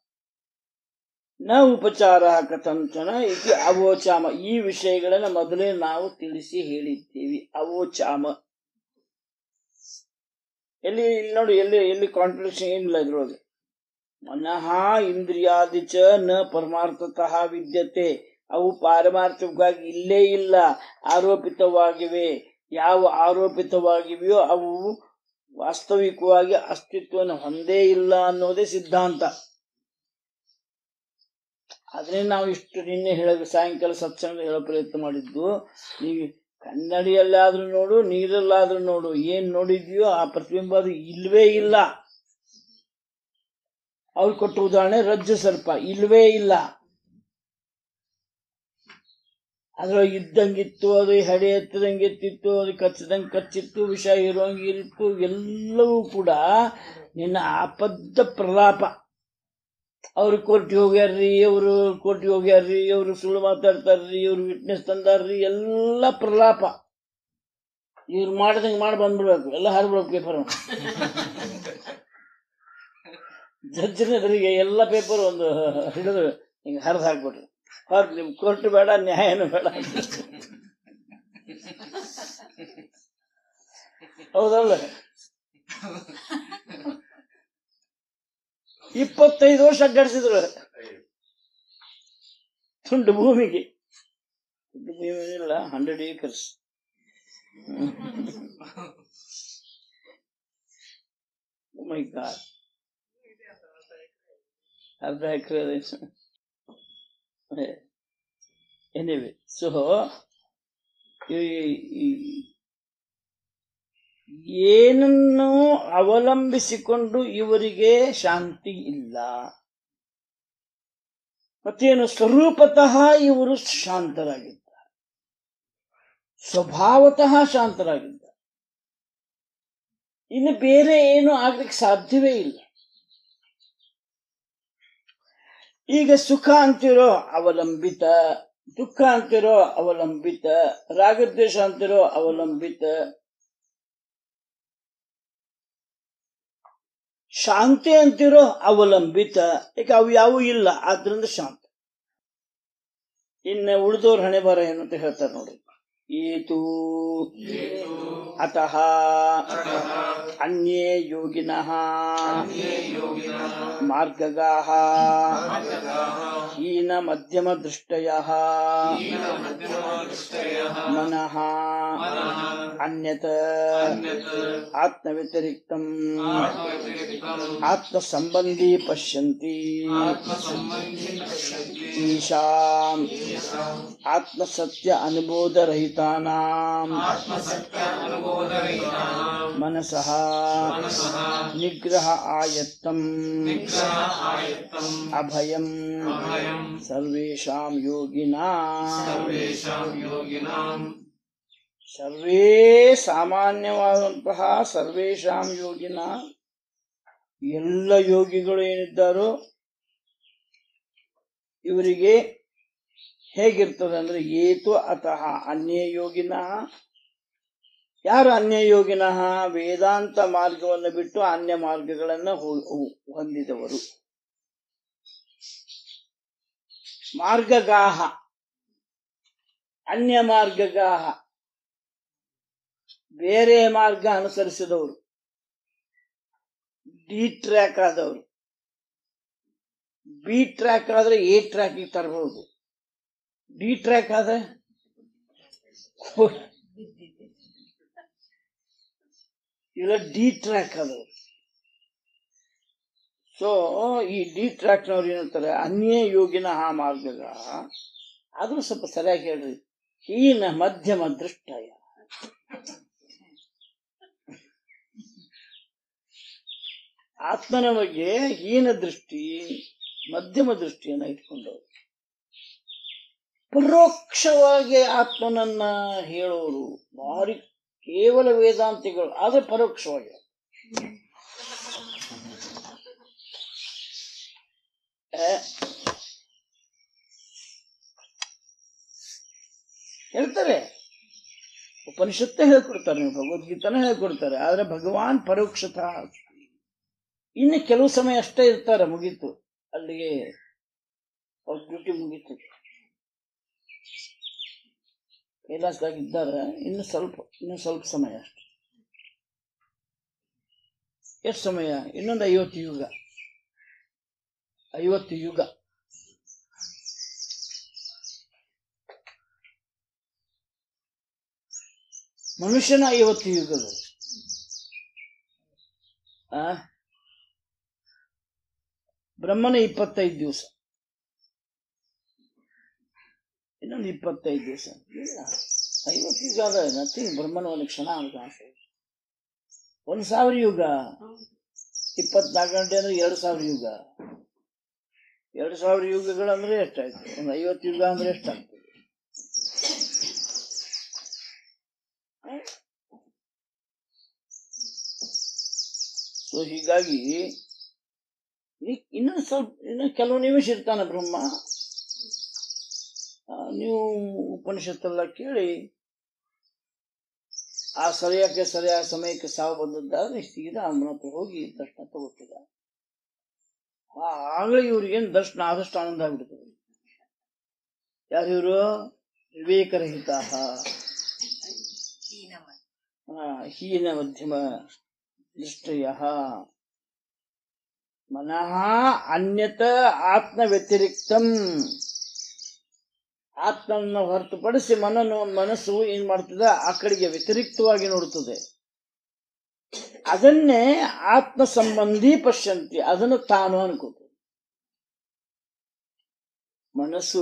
ನ ಉಪಚಾರ ಕಥಂಚನ ಇತಿ ಅವೋಚಾಮ ಈ ವಿಷಯಗಳನ್ನ ಮೊದಲೇ ನಾವು ತಿಳಿಸಿ ಹೇಳಿದ್ದೇವೆ ಅವೋಚಾಮ ಎಲ್ಲಿ ಇಲ್ಲಿ ನೋಡಿ ಎಲ್ಲಿ ಎಲ್ಲಿ ಕಾಂಟ್ರಡಿಕ್ಷನ್ ಏನಿಲ್ಲ ಇದ್ರೊಳಗೆ ಮನಃ ಇಂದ್ರಿಯಾದಿ ಚ ನ ಪರಮಾರ್ಥತಃ ವಿದ್ಯತೆ ಅವು ಪಾರಮಾರ್ಥವಾಗಿ ಇಲ್ಲೇ ಇಲ್ಲ ಆರೋಪಿತವಾಗಿವೆ ಯಾವ ಆರೋಪಿತವಾಗಿವೆಯೋ ಅವು ವಾಸ್ತವಿಕವಾಗಿ ಅಸ್ತಿತ್ವವನ್ನು ಹೊಂದೇ ಇಲ್ಲ ಅನ್ನೋದೇ ಸಿದ್ಧಾಂತ ಆದ್ರೆ ನಾವು ಇಷ್ಟು ನಿನ್ನೆ ಹೇಳ ಸಾಯಂಕಾಲ ಸತ್ಸಂಗ ಹೇಳೋ ಪ್ರಯತ್ನ ಮಾಡಿದ್ದು ನೀವು ಕನ್ನಡಿಯಲ್ಲಾದ್ರೂ ನೋಡು ನೀರಲ್ಲಾದ್ರೂ ನೋಡು ಏನ್ ನೋಡಿದ್ಯೋ ಆ ಪ್ರತಿಬಿಂಬ ಅದು ಇಲ್ವೇ ಇಲ್ಲ ಅವ್ರು ಕೊಟ್ಟ ಉದಾಹರಣೆ ರಜ್ಜು ಸರ್ಪ ಇಲ್ವೇ ಇಲ್ಲ ಅದ್ರೊಳಗೆ ಇದ್ದಂಗಿತ್ತು ಅದು ಹೆಡೆ ಎತ್ತದಂಗಿತ್ತಿತ್ತು ಅದು ಕಚ್ಚದಂಗೆ ಕಚ್ಚಿತ್ತು ವಿಷ ಇರೋಂಗೆ ಇರಿತ್ತು ಎಲ್ಲವೂ ಕೂಡ ನಿನ್ನ ಅಬದ್ಧ ಪ್ರಲಾಪ ಅವ್ರು ಕೋರ್ಟಿಗೆ ಹೋಗ್ಯಾರ್ರಿ ಅವರು ಕೋರ್ಟಿಗೆ ಹೋಗ್ಯಾರ್ರಿ ಅವರು ಸುಳ್ಳು ಮಾತಾಡ್ತಾರ್ರಿ ಇವ್ರು ವಿಟ್ನೆಸ್ ತಂದಾರ್ರಿ ಎಲ್ಲ ಪ್ರಲಾಪ ಇವ್ರು ಮಾಡ್ದಂಗೆ ಮಾಡಿ ಬಂದ್ಬಿಡ್ಬೇಕು ಎಲ್ಲ ಹಾರ್ಬಿಡ್ಬೇಕು ಪೇಪರ್ ಜಡ್ಜಿನ ಎದುರಿಗೆ ಎಲ್ಲ ಪೇಪರ್ ಒಂದು ಹಿಡಿದು ಹಿಂಗೆ ಹರಿದು ಹಾಕ್ಬಿಟ್ರು ಹಾಕ್ ನಿಮ್ ಕೋರ್ಟ್ ಬೇಡ ನ್ಯಾಯನೂ ಬೇಡ ಹೌದಲ್ಲ ಇಪ್ಪತ್ತೈದು ವರ್ಷ ಅಡ್ಡಾಡಿಸಿದ್ರು ತುಂಡು ಭೂಮಿಗೆ ತುಂಡು ಭೂಮಿ ಇಲ್ಲ ಹಂಡ್ರೆಡ್ ಏಕರ್ಸ್ ಮೈ ಗಾಡ್ ಅರ್ಧ ಎಕರೆ ಎನಿವೆ ಸೊ ಏನನ್ನು ಅವಲಂಬಿಸಿಕೊಂಡು ಇವರಿಗೆ ಶಾಂತಿ ಇಲ್ಲ ಮತ್ತೇನು ಸ್ವರೂಪತಃ ಇವರು ಶಾಂತರಾಗಿದ್ದಾರೆ ಸ್ವಭಾವತಃ ಶಾಂತರಾಗಿದ್ದಾರೆ ಇನ್ನು ಬೇರೆ ಏನು ಆಗ್ಲಿಕ್ಕೆ ಸಾಧ್ಯವೇ ಇಲ್ಲ ಈಗ ಸುಖ ಅಂತಿರೋ ಅವಲಂಬಿತ ದುಃಖ ಅಂತಿರೋ ಅವಲಂಬಿತ ರಾಗದ್ವೇಷ ಅಂತಿರೋ ಅವಲಂಬಿತ ಶಾಂತಿ ಅಂತಿರೋ ಅವಲಂಬಿತ ಈಗ ಅವು ಯಾವೂ ಇಲ್ಲ ಆದ್ರಿಂದ ಶಾಂತ ಇನ್ನು ಉಳಿದವ್ರ ಹಣೆ ಬರ ಏನು ಅಂತ ಹೇಳ್ತಾರೆ ನೋಡಿ ಏತು ಅತಃ ಅನ್ಯೇ ಯೋಗಿನಃ ಮಾರ್ಗಗಾಃ ಹೀನ ಮಧ್ಯಮ ದೃಷ್ಟಯ ಮನಃ ಅನ್ಯತ ಆತ್ಮ ವ್ಯತಿರಿಕ್ತಂ ಆತ್ಮ ಸಂಬಂಧಿ ಪಶ್ಯಂತಿ ಈಶಾಂ ಆತ್ಮಸತ್ಯ ಅನುಬೋಧರಹಿತಾನಾಂ ಮನಸಃ ನಿಗ್ರಹ ಆಯತ್ತಂ ಅಭಯಂ ಸರ್ವೇಷಾಂ ಯೋಗಿನಾಂ ಸರ್ವೇ ಸಾಮಾನ್ಯವಾದಂತಹ ಸರ್ವೇಷಾಂ ಯೋಗಿನ ಎಲ್ಲ ಯೋಗಿಗಳು ಏನಿದ್ದಾರೋ ಇವರಿಗೆ ಹೇಗಿರ್ತದೆ ಅಂದ್ರೆ ಏತು ಅತಃ ಅನ್ಯ ಯೋಗಿನ ಯಾರು ಅನ್ಯ ಯೋಗಿನ ವೇದಾಂತ ಮಾರ್ಗವನ್ನು ಬಿಟ್ಟು ಅನ್ಯ ಮಾರ್ಗಗಳನ್ನು ಹೊ- ಹೊಂದಿದವರು ಮಾರ್ಗಗಾಹ ಅನ್ಯ ಮಾರ್ಗಗಾಹ ಬೇರೆ ಮಾರ್ಗ ಅನುಸರಿಸಿದವರು ಡಿ ಟ್ರ್ಯಾಕ್ ಆದವರು ಬಿ ಟ್ರ್ಯಾಕ್ ಆದ್ರೆ ಎ ಟ್ರ್ಯಾಕ್ ತರಬಹುದು ಡಿ ಟ್ರ್ಯಾಕ್ ಆದ್ರೆ ಇಲ್ಲ ಡಿ ಟ್ರ್ಯಾಕ್ ಆದವರು ಸೊ ಈ ಡಿ ಟ್ರ್ಯಾಕ್ನವ್ರು ಏನಂತಾರೆ ಅನ್ಯ ಯೋಗಿನ ಆ ಮಾರ್ಗಗ ಆದ್ರೂ ಸ್ವಲ್ಪ ಸರಿಯಾಗಿ ಹೇಳ್ರಿ ಹೀನ ಮಧ್ಯಮ ದೃಷ್ಟಯ ಆತ್ಮನ ಬಗ್ಗೆ ಹೀನ ದೃಷ್ಟಿ ಮಧ್ಯಮ ದೃಷ್ಟಿಯನ್ನ ಇಟ್ಕೊಂಡವರು ಪರೋಕ್ಷವಾಗಿ ಆತ್ಮನನ್ನ ಹೇಳೋರು ಭಾರಿ ಕೇವಲ ವೇದಾಂತಿಗಳು ಆದ್ರೆ ಪರೋಕ್ಷವಾಗಿ ಆ, ಹೇಳ್ತಾರೆ ಉಪನಿಷತ್ತೇ ಹೇಳ್ಕೊಡ್ತಾರೆ ನೀವು ಭಗವದ್ಗೀತಾನ ಹೇಳ್ಕೊಡ್ತಾರೆ ಆದ್ರೆ ಭಗವಾನ್ ಪರೋಕ್ಷತಃ ಇನ್ನು ಕೆಲವು ಸಮಯ ಅಷ್ಟೇ ಇರ್ತಾರೆ ಮುಗೀತು ಅಲ್ಲಿಗೆ ಅವ್ರ ಡ್ಯೂಟಿ ಮುಗೀತು ಕೈಲಾಸದಾಗ ಇದ್ದಾರೆ ಇನ್ನು ಸ್ವಲ್ಪ ಇನ್ನು ಸ್ವಲ್ಪ ಸಮಯ ಅಷ್ಟೆ ಎಷ್ಟು ಸಮಯ ಇನ್ನೊಂದು ಐವತ್ತು ಯುಗ ಐವತ್ತು ಯುಗ ಮನುಷ್ಯನ ಐವತ್ತು ಯುಗಗಳು ಆ ಬ್ರಹ್ಮನ ಇಪ್ಪತ್ತೈದು ದಿವಸ ಇನ್ನೊಂದು ಇಪ್ಪತ್ತೈದು ದಿವಸ ಇಲ್ಲ ಐವತ್ತು ಯುಗ ಅದ ನಥಿಂಗ್ ಬ್ರಹ್ಮನ ಒಂದು ಕ್ಷಣ ಅಂತ ಅನ್ಸುತ್ತೆ. ಒಂದು ಸಾವಿರ ಯುಗ ಇಪ್ಪತ್ನಾಲ್ಕು ಗಂಟೆ ಅಂದ್ರೆ ಎರಡು ಸಾವಿರ ಯುಗ ಎರಡು ಸಾವಿರ ಯುಗಗಳಂದ್ರೆ ಎಷ್ಟಾಯ್ತು ಒಂದು ಐವತ್ತು ಯುಗ ಅಂದ್ರೆ ಎಷ್ಟಾಗ್ತದೆ ಸೊ ಹೀಗಾಗಿ ಈ- ಇನ್ನೊಂದು ಸ್ವಲ್ಪ ಇನ್ನು ಕೆಲವು ನಿಮಿಷ ಇರ್ತಾನೆ ಬ್ರಹ್ಮ ಆ, ನೀವು ಉಪನಿಷತ್ತೆಲ್ಲ ಕೇಳಿ ಆ ಸರಿಯಾಗಿ ಸರಿಯಾದ ಸಮಯಕ್ಕೆ ಸಾವು ಬಂದದ್ದಾದ್ರೆ ಸೀದಾ ಅವನ ಹತ್ರ ಹೋಗಿ ದರ್ಶನ ತಗೋತಿದ್ದ ಆಗಲೇ ಇವ್ರಿಗೇನು ದರ್ಶನ ಆದಷ್ಟು ಆನಂದ ಆಗ್ಬಿಡ್ತದೆ ಯಾರು ಇವರು ವಿವೇಕರಹಿತ ಹೀನ ಮಧ್ಯಮ ದೃಷ್ಟಯ ಮನಃ ಅನ್ಯತ ಆತ್ಮ ವ್ಯತಿರಿಕ್ತಂ ಆತ್ಮನ ಹೊರತುಪಡಿಸಿ ಮನನು ಮನಸ್ಸು ಏನ್ ಮಾಡ್ತದೆ ಆ ಕಡೆಗೆ ವ್ಯತಿರಿಕ್ತವಾಗಿ ನೋಡುತ್ತದೆ ಅದನ್ನೇ ಆತ್ಮ ಸಂಬಂಧಿ ಪಶ್ಯಂತಿ ಅದನ್ನು ತಾನು ಅನ್ಕೋತದೆ ಮನಸ್ಸು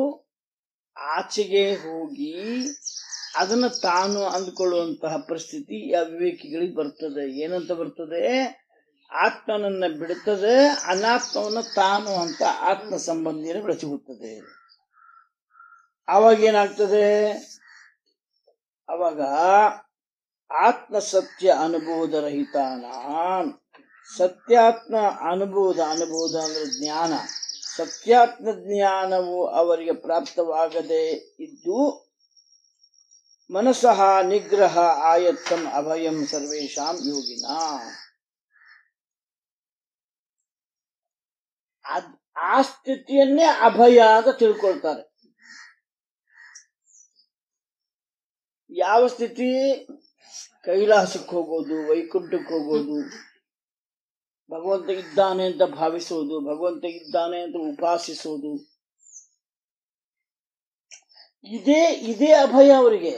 ಆಚೆಗೆ ಹೋಗಿ ಅದನ್ನು ತಾನು ಅಂದ್ಕೊಳ್ಳುವಂತಹ ಪರಿಸ್ಥಿತಿ ಈ ಅವಿವೇಕಿಗಳಿಗೆ ಬರ್ತದೆ ಏನಂತ ಬರ್ತದೆ ಆತ್ಮನನ್ನ ಬಿಡುತ್ತದೆ ಅನಾತ್ಮವನ್ನ ತಾನು ಅಂತ ಆತ್ಮ ಸಂಬಂಧಿಯನ್ನು ಬೆಳೆಸಿಬಿಡ್ತದೆ ಆವಾಗ ಏನಾಗ್ತದೆ ಅವಾಗ ಆತ್ಮ ಸತ್ಯ ಅನುಭವದ ರಹಿತಾನ ಸತ್ಯಾತ್ಮ ಅನುಭವದ ಅನುಭವದ ಅಂದ್ರೆ ಜ್ಞಾನ ಸತ್ಯಾತ್ಮ ಜ್ಞಾನವು ಅವರಿಗೆ ಪ್ರಾಪ್ತವಾಗದೆ ಇದ್ದು ಮನಸಃ ನಿಗ್ರಹ ಆಯತ್ತಂ ಅಭಯಂ ಸರ್ವೇಶಾಂ ಯೋಗಿನ ಅದ್- ಆ ಸ್ಥಿತಿಯನ್ನೇ ಅಭಯ ಅಂತ ತಿಳ್ಕೊಳ್ತಾರೆ ಯಾವ ಸ್ಥಿತಿ ಕೈಲಾಸಕ್ಕೆ ಹೋಗೋದು ವೈಕುಂಠಕ್ಕೆ ಹೋಗೋದು ಭಗವಂತ ಇದ್ದಾನೆ ಅಂತ ಭಾವಿಸೋದು ಭಗವಂತ ಇದ್ದಾನೆ ಅಂತ ಉಪಾಸಿಸೋದು ಇದೇ ಇದೇ ಅಭಯ ಅವರಿಗೆ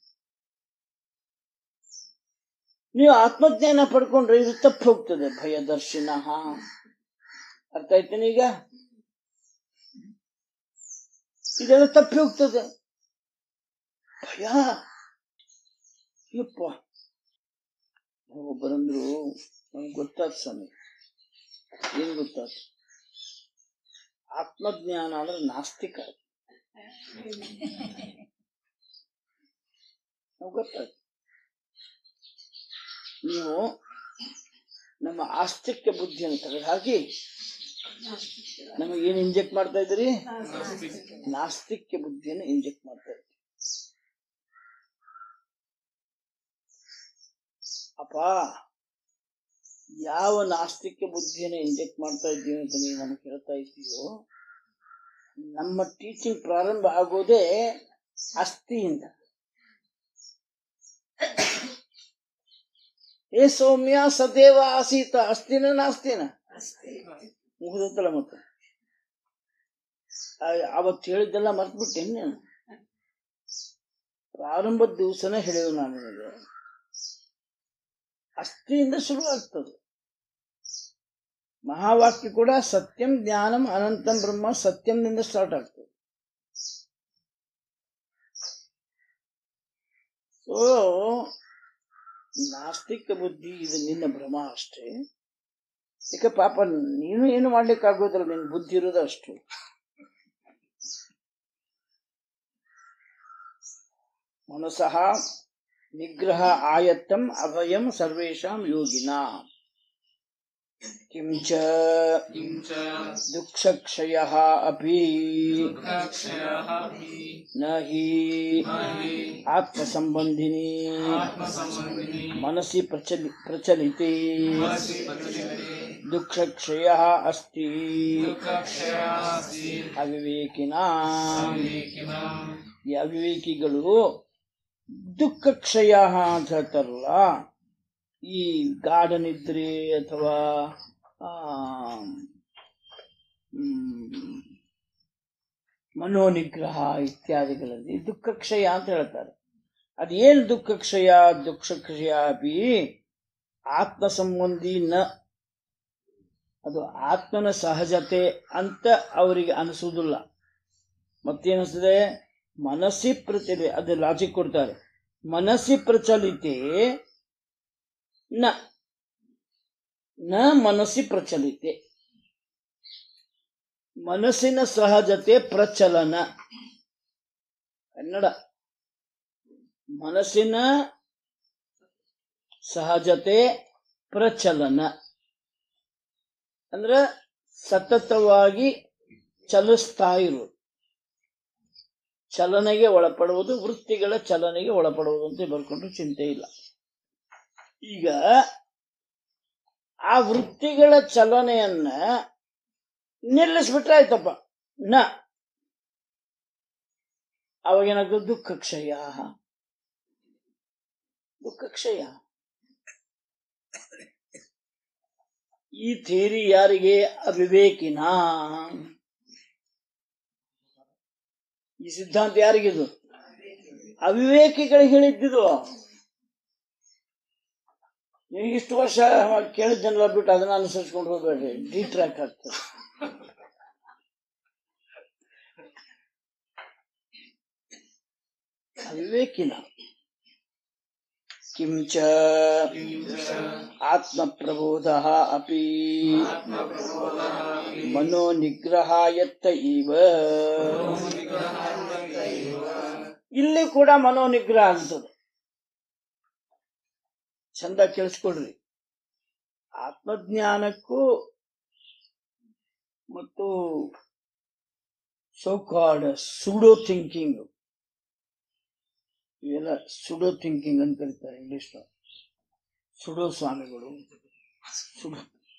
ನೀವು ಆತ್ಮಜ್ಞಾನ ಪಡ್ಕೊಂಡ್ರೆ ಇದು ತಪ್ಪು ಹೋಗ್ತದೆ ಭಯ ದರ್ಶನ ಅರ್ಥ ಆಯ್ತೇನೆ ಈಗ ಇದೆಲ್ಲ ತಪ್ಪಿ ಹೋಗ್ತದೆ ಭಯ ಯಪ್ಪ ಒಬ್ಬರಂದ್ರು ನಮ್ಗೆ ಗೊತ್ತಾದ ಸ್ವಾಮಿ ಏನ್ ಗೊತ್ತಾದ ಆತ್ಮಜ್ಞಾನ ಅಂದ್ರೆ ನಾಸ್ತಿಕ ನಮ್ಗೆ ಗೊತ್ತಾಯ್ತು ನೀವು ನಮ್ಮ ಆಸ್ತಿಕ್ಯ ಬುದ್ಧಿಯನ್ನು ತೆಗೆದುಹಾಕಿ ನಮಗೆ ಏನು ಇಂಜೆಕ್ಟ್ ಮಾಡ್ತಾ ಇದ್ದೀರಿ ನಾಸ್ತಿಕ್ಯ ಬುದ್ಧಿಯನ್ನು ಇಂಜೆಕ್ಟ್ ಮಾಡ್ತಾ ಇದ್ದೀರಿ ಅಪ್ಪ ಯಾವ ನಾಸ್ತಿಕ್ಯ ಬುದ್ಧಿಯನ್ನು ಇಂಜೆಕ್ಟ್ ಮಾಡ್ತಾ ಇದ್ದೀವಿ ಅಂತ ನೀವು ನಮಗೆ ಹೇಳ್ತಾ ಇದ್ದೀಯೋ ನಮ್ಮ ಟೀಚಿಂಗ್ ಪ್ರಾರಂಭ ಆಗೋದೇ ಅಸ್ಥಿಯಿಂದ ಏ ಸೌಮ್ಯ ಸದೇವ ಆಸೀತ ಅಸ್ತಿನ ನಾಸ್ತಿನ ಮುಗಿದತ್ತಲ್ಲ ಮತ್ತೆ ಅವತ್ತು ಹೇಳಿದ್ದೆಲ್ಲ ಮರ್ತ್ಬಿಟ್ಟೆ ನೀನು ಪ್ರಾರಂಭದ ದಿವಸನೇ ಹೇಳಿವೆ ನಾನು ನಿನಗೆ ಅಸ್ಥಿಯಿಂದ ಶುರು ಆಗ್ತದೆ ಮಹಾವಾಕ್ಯ ಕೂಡ ಸತ್ಯಂ ಜ್ಞಾನಂ ಅನಂತಂ ಬ್ರಹ್ಮ ಸತ್ಯಂನಿಂದ ಸ್ಟಾರ್ಟ್ ಆಗ್ತದೆ ಸೊ ನಾಸ್ತಿಕ ಬುದ್ಧಿ ಇದು ನಿನ್ನ ಭ್ರಮ ಅಷ್ಟೇ ಯಾಕೆ ಪಾಪ ನೀನು ಏನು ಮಾಡ್ಲಿಕ್ಕೆ ಆಗೋದಿಲ್ಲ ನಿನ್ ಬುದ್ಧಿ ಇರೋದು ಅಷ್ಟು ಮನಸಃ ನಿಗ್ರಹ ಆಯತ್ತಂ ಅಭಯಂ ಸರ್ವೇಷಾಂ ಯೋಗಿನ ಕಿಂಚ किञ्च ದುಃಖಕ್ಷಯ ಅಪಿ दुःखक्षयः अपि ನ ಹಿ न हि ಆತ್ಮಸಂಬಂಧಿನಿ आत्मसम्बन्धिनि ಮನಸಿ ಪ್ರಚಲಿ ಪ್ರಚಲಿತೆ मनसि प्रचलिते ದುಃಖಕ್ಷಯ ಅಸ್ತಿ दुःखक्षयः अस्ति ಅವಿವೇಕಿನ अविवेकिनाम् ಈ ಅವಿವೇಕಿಗಳು ದುಃಖಕ್ಷಯ ಅಂತ ಹೇಳ್ತಾರಲ್ಲ ಈ ಗಾಢ ನಿದ್ರೆ ಅಥವಾ ಆ, ಮ್, ಮನೋನಿಗ್ರಹ ಇತ್ಯಾದಿಗಳಲ್ಲಿ ದುಃಖಕ್ಷಯ ಅಂತ ಹೇಳ್ತಾರೆ ಅದೇನು ದುಃಖಕ್ಷಯ ದುಃಖಕ್ಷಯ ಅಪಿ ಆತ್ಮ ಸಂಬಂಧಿ ನ ಅದು ಆತ್ಮನ ಸಹಜತೆ ಅಂತ ಅವರಿಗೆ ಅನಿಸುವುದಿಲ್ಲ ಮತ್ತೇನಿಸ್ತದೆ ಮನಸ್ಸಿ ಪ್ರಚಲಿ ಅದು ಲಾಜಿಕ್ ಕೊಡ್ತಾರೆ ಮನಸ್ಸಿ ಪ್ರಚಲಿತೆ ನ ನ ಮನಸ್ಸಿ ಪ್ರಚಲಿತೆ ಮನಸ್ಸಿನ ಸಹಜತೆ ಪ್ರಚಲನ ಕನ್ನಡ ಮನಸ್ಸಿನ ಸಹಜತೆ ಪ್ರಚಲನ ಅಂದ್ರ ಸತತವಾಗಿ ಚಲಿಸ್ತಾ ಇರುವುದು ಚಲನೆಗೆ ಒಳಪಡುವುದು ವೃತ್ತಿಗಳ ಚಲನೆಗೆ ಒಳಪಡುವುದು ಅಂತ ಬರ್ಕೊಂಡ್ರು ಚಿಂತೆ ಇಲ್ಲ ಈಗ ಆ ವೃತ್ತಿಗಳ ಚಲನೆಯನ್ನ ನಿಲ್ಲಿಸ್ಬಿಟ್ರೆ ಆಯ್ತಪ್ಪ ನ ಅವಾಗೇನಾಗ ದುಃಖ ಕ್ಷಯ ದುಃಖ ಕ್ಷಯ ಈ ಥಿಯರಿ ಯಾರಿಗೆ ಅವಿವೇಕಿನ ಈ ಸಿದ್ಧಾಂತ ಯಾರಿಗಿದು ಅವಿವೇಕಿಗಳಿಗೆ ಹೇಳಿದ್ದಿದು ನೀವು ಇಷ್ಟು ವರ್ಷ ಕೇಳಿದ್ದನ್ನೆಲ್ಲ ಬಿಟ್ಟು ಅದನ್ನ ಅನುಸರಿಸ್ಕೊಂಡು ಹೋಗ್ಬೇಡ್ರಿ ಡಿ ಟ್ರ್ಯಾಕ್ ಆಗ್ತದೆ ಅವಿವೇಕಿನ ಕಿಂಚ ಆತ್ಮಪ್ರಬೋಧ ಅಪಿ ಮನೋ ನಿಗ್ರಹಾಯತ್ತ ಇವ ಇಲ್ಲಿ ಕೂಡ ಮನೋ ನಿಗ್ರಹ ಆಗ್ತದೆ ಚಂದ ಕೇಳಿಸ್ಕೊಡ್ರಿ ಆತ್ಮಜ್ಞಾನಕ್ಕೂ ಮತ್ತು ಸೋಕಾರ್ಡ್ ಸುಡೋ ಥಿಂಕಿಂಗ್ ಇವೆಲ್ಲ ಸುಡೋ ಥಿಂಕಿಂಗ್ ಅಂತ ಕರೀತಾರೆ ಇಂಗ್ಲಿಷ್ ಸುಡೋ ಸ್ವಾಮಿಗಳು pseudo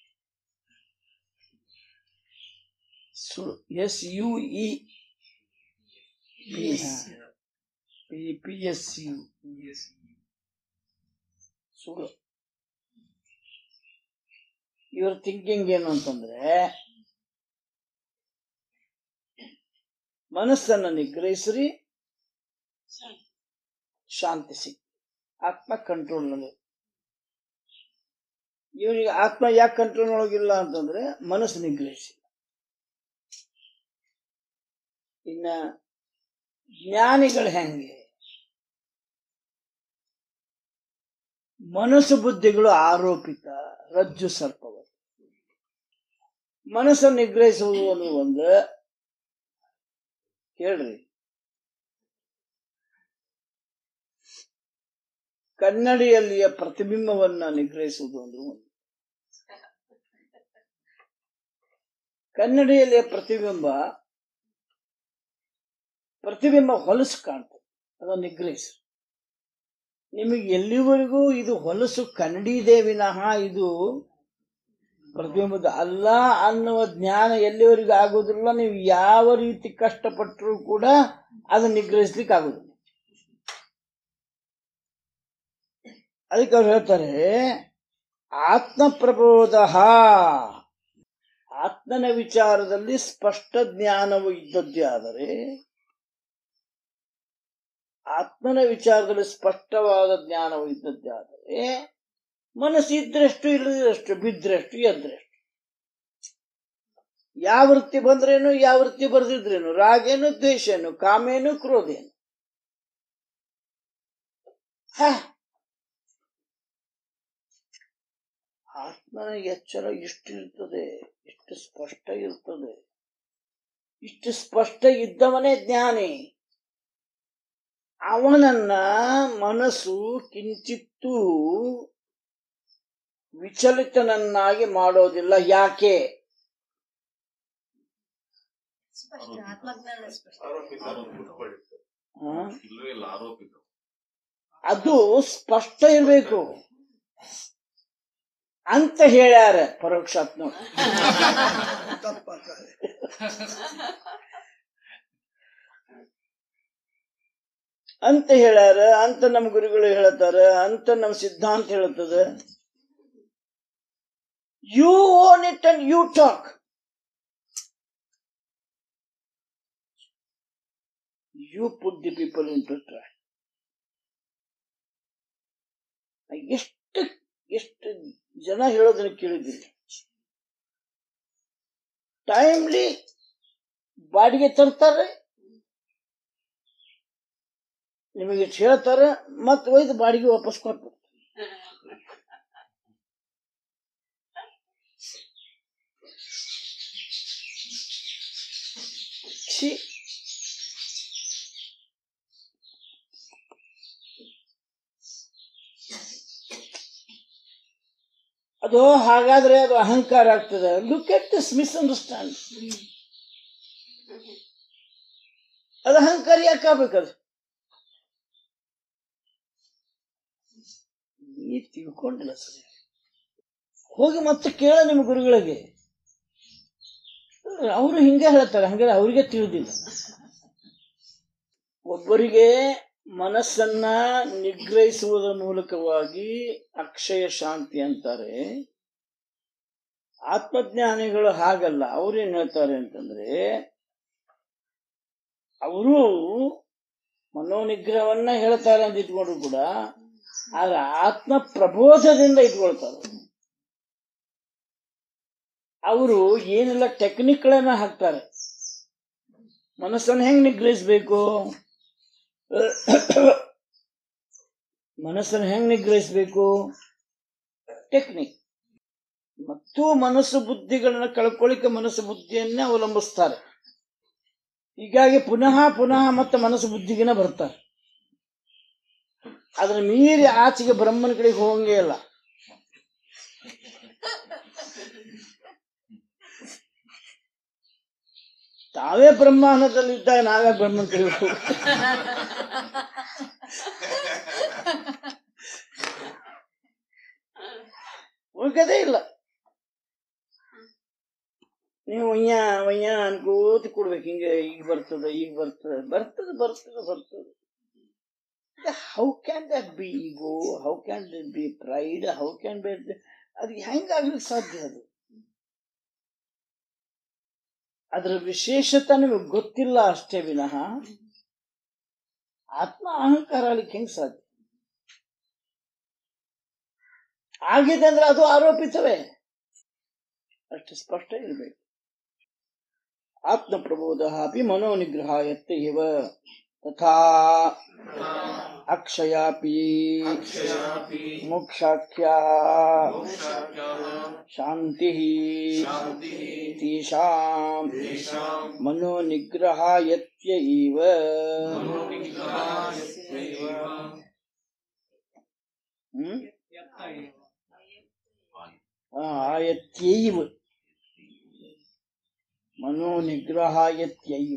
pseudo S U E P P S U pseudo ಇವ್ರ ಥಿಂಕಿಂಗ್ ಏನು ಅಂತಂದ್ರೆ ಮನಸ್ಸನ್ನು ನಿಗ್ರಹಿಸ್ರಿ ಶಾಂತಿ ಸಿಕ್ ಆತ್ಮ ಕಂಟ್ರೋಲ್ ನಲ್ಲಿ ಇವನಿಗೆ ಆತ್ಮ ಯಾಕೆ ಕಂಟ್ರೋಲ್ ಒಳಗಿಲ್ಲ ಅಂತಂದ್ರೆ ಮನಸ್ಸು ನಿಗ್ರಹಿಸಿ ಇನ್ನ ಜ್ಞಾನಿಗಳು ಹೆಂಗೆ ಮನಸ್ಸು ಬುದ್ಧಿಗಳು ಆರೋಪಿತ ರಜ್ಜು ಸರ್ಪವ ಮನಸ್ಸನ್ನು ನಿಗ್ರಹಿಸುವುದು ಅನ್ನುವ ಒಂದು ಕೇಳ್ರಿ ಕನ್ನಡಿಯಲ್ಲಿಯ ಪ್ರತಿಬಿಂಬವನ್ನ ನಿಗ್ರಹಿಸುವುದು ಅಂದ್ರೆ ಒಂದು ಕನ್ನಡಿಯಲ್ಲಿಯ ಪ್ರತಿಬಿಂಬ ಪ್ರತಿಬಿಂಬ ಹೊಲಸು ಕಾಣ್ತದೆ ಅದನ್ನು ನಿಗ್ರಹಿಸಿ ನಿಮಗೆ ಎಲ್ಲಿವರೆಗೂ ಇದು ಹೊಲಸು ಕನ್ನಡಿ ಇದೆ ವಿನಃ ಇದು ಪ್ರತಿಬಿಂಬದ ಅಲ್ಲ ಅನ್ನುವ ಜ್ಞಾನ ಎಲ್ಲಿವರೆಗೂ ಆಗೋದಿಲ್ಲ ನೀವು ಯಾವ ರೀತಿ ಕಷ್ಟಪಟ್ಟರೂ ಕೂಡ ಅದನ್ನ ನಿಗ್ರಹಿಸ್ಲಿಕ್ಕೆ ಆಗುದಿಲ್ಲ ಅದಕ್ಕೆ ಅವ್ರು ಹೇಳ್ತಾರೆ ಆತ್ಮ ಪ್ರಬೋಧ ಆತ್ಮನ ವಿಚಾರದಲ್ಲಿ ಸ್ಪಷ್ಟ ಜ್ಞಾನವು ಇದ್ದದ್ದೇ ಆದರೆ ಆತ್ಮನ ವಿಚಾರದಲ್ಲಿ ಸ್ಪಷ್ಟವಾದ ಜ್ಞಾನವು ಇದ್ದದ್ದೇ ಆದರೆ ಮನಸ್ಸು ಇದ್ರಷ್ಟು ಇಲ್ಲದಷ್ಟು ಬಿದ್ರಷ್ಟು ಎದ್ರಷ್ಟು ಯಾವ ವೃತ್ತಿ ಬಂದ್ರೇನು ಯಾವ ವೃತ್ತಿ ಬರ್ದಿದ್ರೇನು ರಾಗೇನು ದ್ವೇಷೇನು ಕಾಮೇನು ಕ್ರೋಧೇನು ಹ ಆತ್ಮನ ಎಚ್ಚರ ಇಷ್ಟಿರ್ತದೆ ಇಷ್ಟು ಸ್ಪಷ್ಟ ಇರ್ತದೆ ಇಷ್ಟು ಸ್ಪಷ್ಟ ಇದ್ದವನೇ ಜ್ಞಾನಿ ಅವನನ್ನ ಮನಸ್ಸು ಕಿಂಚಿತ್ತೂ ವಿಚಲಿತನನ್ನಾಗಿ ಮಾಡೋದಿಲ್ಲ ಯಾಕೆ ಸ್ಪಷ್ಟ ಆತ್ಮಜ್ಞಾನ ಸ್ಪಷ್ಟ ಹ? ಇಲ್ಲವೇ ಇಲ್ಲ ಆರೋಪಿತ ಅದು ಸ್ಪಷ್ಟ ಇರಬೇಕು ಅಂತ ಹೇಳ್ಯಾರ ಪರೋಕ್ಷಾತ್ಮ ಅಂತ ಹೇಳ್ಯಾರ ಅಂತ ನಮ್ಮ ಗುರುಗಳು ಹೇಳ್ತಾರ ಅಂತ ನಮ್ಮ ಸಿದ್ಧಾಂತ ಹೇಳ್ತದ you own it and you talk you put the people into track ಎಷ್ಟು ಎಷ್ಟು ಜನ ಹೇಳೋದನ್ನ ಕೇಳಿದ್ದೀನಿ ಟೈಮ್ಲಿ ಬಾಡಿಗೆ ತರ್ತಾರೆ ನಿಮಗೆ ಇಷ್ಟ್ ಹೇಳ್ತಾರೆ ಮತ್ತೆ ಒಯ್ದು ಬಾಡಿಗೆ ವಾಪಸ್ ಕೊಟ್ಟು ಛೀ ಅದು ಹಾಗಾದ್ರೆ ಅದು ಅಹಂಕಾರ ಆಗ್ತದೆ ಲುಕ್ ಎಟ್ ದಿಸ್ ಮಿಸ್ಅಂಡರ್ಸ್ಟ್ಯಾಂಡ್ ಅದು ಅಹಂಕಾರ ಯಾಕೆ ಆಗ್ಬೇಕದು ನೀ ತಿಳ್ಕೊಂಡಿಲ್ಲ ಸರಿ ಹೋಗಿ ಮತ್ತೆ ಕೇಳ ನಿಮ್ಮ ಗುರುಗಳಿಗೆ ಅವರು ಹಿಂಗೆ ಹೇಳ್ತಾರೆ ಹಂಗಾರೆ ಅವ್ರಿಗೆ ತಿಳಿದಿಲ್ಲ ಒಬ್ಬರಿಗೆ ಮನಸ್ಸನ್ನ ನಿಗ್ರಹಿಸುವುದರ ಮೂಲಕವಾಗಿ ಅಕ್ಷಯ ಶಾಂತಿ ಅಂತಾರೆ ಆತ್ಮಜ್ಞಾನಿಗಳು ಹಾಗಲ್ಲ ಅವ್ರೇನ್ ಹೇಳ್ತಾರೆ ಅಂತಂದ್ರೆ ಅವರು ಮನೋನಿಗ್ರಹವನ್ನ ಹೇಳ್ತಾರೆ ಅಂತ ಇಟ್ಕೊಂಡ್ರು ಕೂಡ ಆದ್ರೆ ಆತ್ಮ ಪ್ರಬೋಧದಿಂದ ಇಟ್ಕೊಳ್ತಾರೆ ಅವರು ಏನೆಲ್ಲ ಟೆಕ್ನಿಕ್ಗಳನ್ನ ಹಾಕ್ತಾರೆ ಮನಸ್ಸನ್ನು ಹೆಂಗ್ ನಿಗ್ರಹಿಸ್ಬೇಕು ಮನಸ್ಸನ್ನು ಹೆಂಗ್ ನಿಗ್ರಹಿಸ್ಬೇಕು ಟೆಕ್ನಿಕ್ ಮತ್ತು ಮನಸ್ಸು ಬುದ್ಧಿಗಳನ್ನ ಕಳ್ಕೊಳ್ಳಿಕ್ಕೆ ಮನಸ್ಸು ಬುದ್ಧಿಯನ್ನೇ ಅವಲಂಬಿಸ್ತಾರೆ ಹೀಗಾಗಿ ಪುನಃ ಪುನಃ ಮತ್ತೆ ಮನಸ್ಸು ಬುದ್ಧಿಗಿನ ಬರ್ತಾರೆ ಅದ್ರ ಮೀರಿ ಆಚೆಗೆ ಬ್ರಹ್ಮನ ಕಡೆಗೆ ಹೋಗಂಗೇ ಇಲ್ಲ ತಾವೇ ಬ್ರಹ್ಮಾಂಡದಲ್ಲಿದ್ದಾಗ ನಾವೇ ಬ್ರಹ್ಮನ ಕಡೆಗೆ ಹೋಗ ಹೋಗದೇ ಇಲ್ಲ ನೀವು ಒಯ್ಯ ಒಯ್ಯ ಅನ್ಕೋತ ಕೊಡ್ಬೇಕು ಹಿಂಗೆ ಈಗ ಬರ್ತದ ಈಗ ಬರ್ತದ ಬರ್ತದ ಬರ್ತದ ಬರ್ತದ how can that be ego how can that be pride how can be ಅದು ಹೆಂಗಾಗ್ಲಿಕ್ಕೆ ಸಾಧ್ಯ ಅದು ಅದರ ವಿಶೇಷತೆ ನಿಮಗೆ ಗೊತ್ತಿಲ್ಲ ಅಷ್ಟೇ ವಿನಃ ಆತ್ಮ ಅಹಂಕಾರ ಆಗ್ಲಿಕ್ಕೆ ಹೆಂಗ್ ಸಾಧ್ಯ ಆಗಿದೆ ಅಂದ್ರೆ ಅದು ಆರೋಪಿತವೇ ಅಷ್ಟು ಸ್ಪಷ್ಟ ಇರಬೇಕು ಆತ್ಮ ಪ್ರಬೋಧ ಅಪಿ ಮನೋನಿಗ್ರಹಾಯತ್ತ ಇವ ತಥಾ ಅಕ್ಷಯಾಪಿ ಅಕ್ಷಯಾಪಿ ಮೋಕ್ಷಾಖ್ಯಾ ಮೋಕ್ಷಾಖ್ಯಾಃ ಶಾಂತಿ ಶಾಂತಿಃ ತೇಷಾಂ ತೇಷಾಂ ಮನೋನಿಗ್ರಹಾಯತ್ಯ ಇವ ಮನೋನಿಗ್ರಹಾಯತ್ಯೈವ ಹ್ಮ್ ಆ, ಆಯತ್ಯೈವ ಮನೋನಿಗ್ರಹಾಯತ್ಯೈವ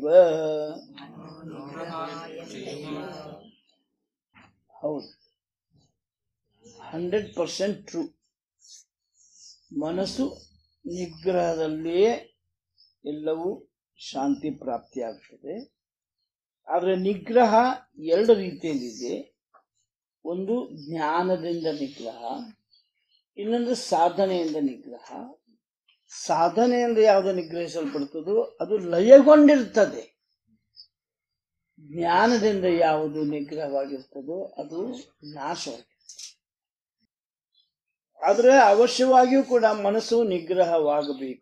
ಹೌದು ಹಂಡ್ರೆಡ್ ಪರ್ಸೆಂಟ್ ಟ್ರೂ ಮನಸ್ಸು ನಿಗ್ರಹದಲ್ಲಿಯೇ ಎಲ್ಲವೂ ಶಾಂತಿ ಪ್ರಾಪ್ತಿಯಾಗ್ತದೆ ಆದರೆ ನಿಗ್ರಹ ಎರಡು ರೀತಿಯಲ್ಲಿದೆ ಒಂದು ಜ್ಞಾನದಿಂದ ನಿಗ್ರಹ ಇನ್ನೊಂದು ಸಾಧನೆಯಿಂದ ನಿಗ್ರಹ ಸಾಧನೆಯಿಂದ ಯಾವುದು ನಿಗ್ರಹಿಸಲ್ಪಡ್ತದೋ ಅದು ಲಯಗೊಂಡಿರ್ತದೆ ಜ್ಞಾನದಿಂದ ಯಾವುದು ನಿಗ್ರಹವಾಗಿರ್ತದೋ ಅದು ನಾಶವಾಗಿರ್ತದೆ ಆದರೆ ಅವಶ್ಯವಾಗಿಯೂ ಕೂಡ ಮನಸ್ಸು ನಿಗ್ರಹವಾಗಬೇಕು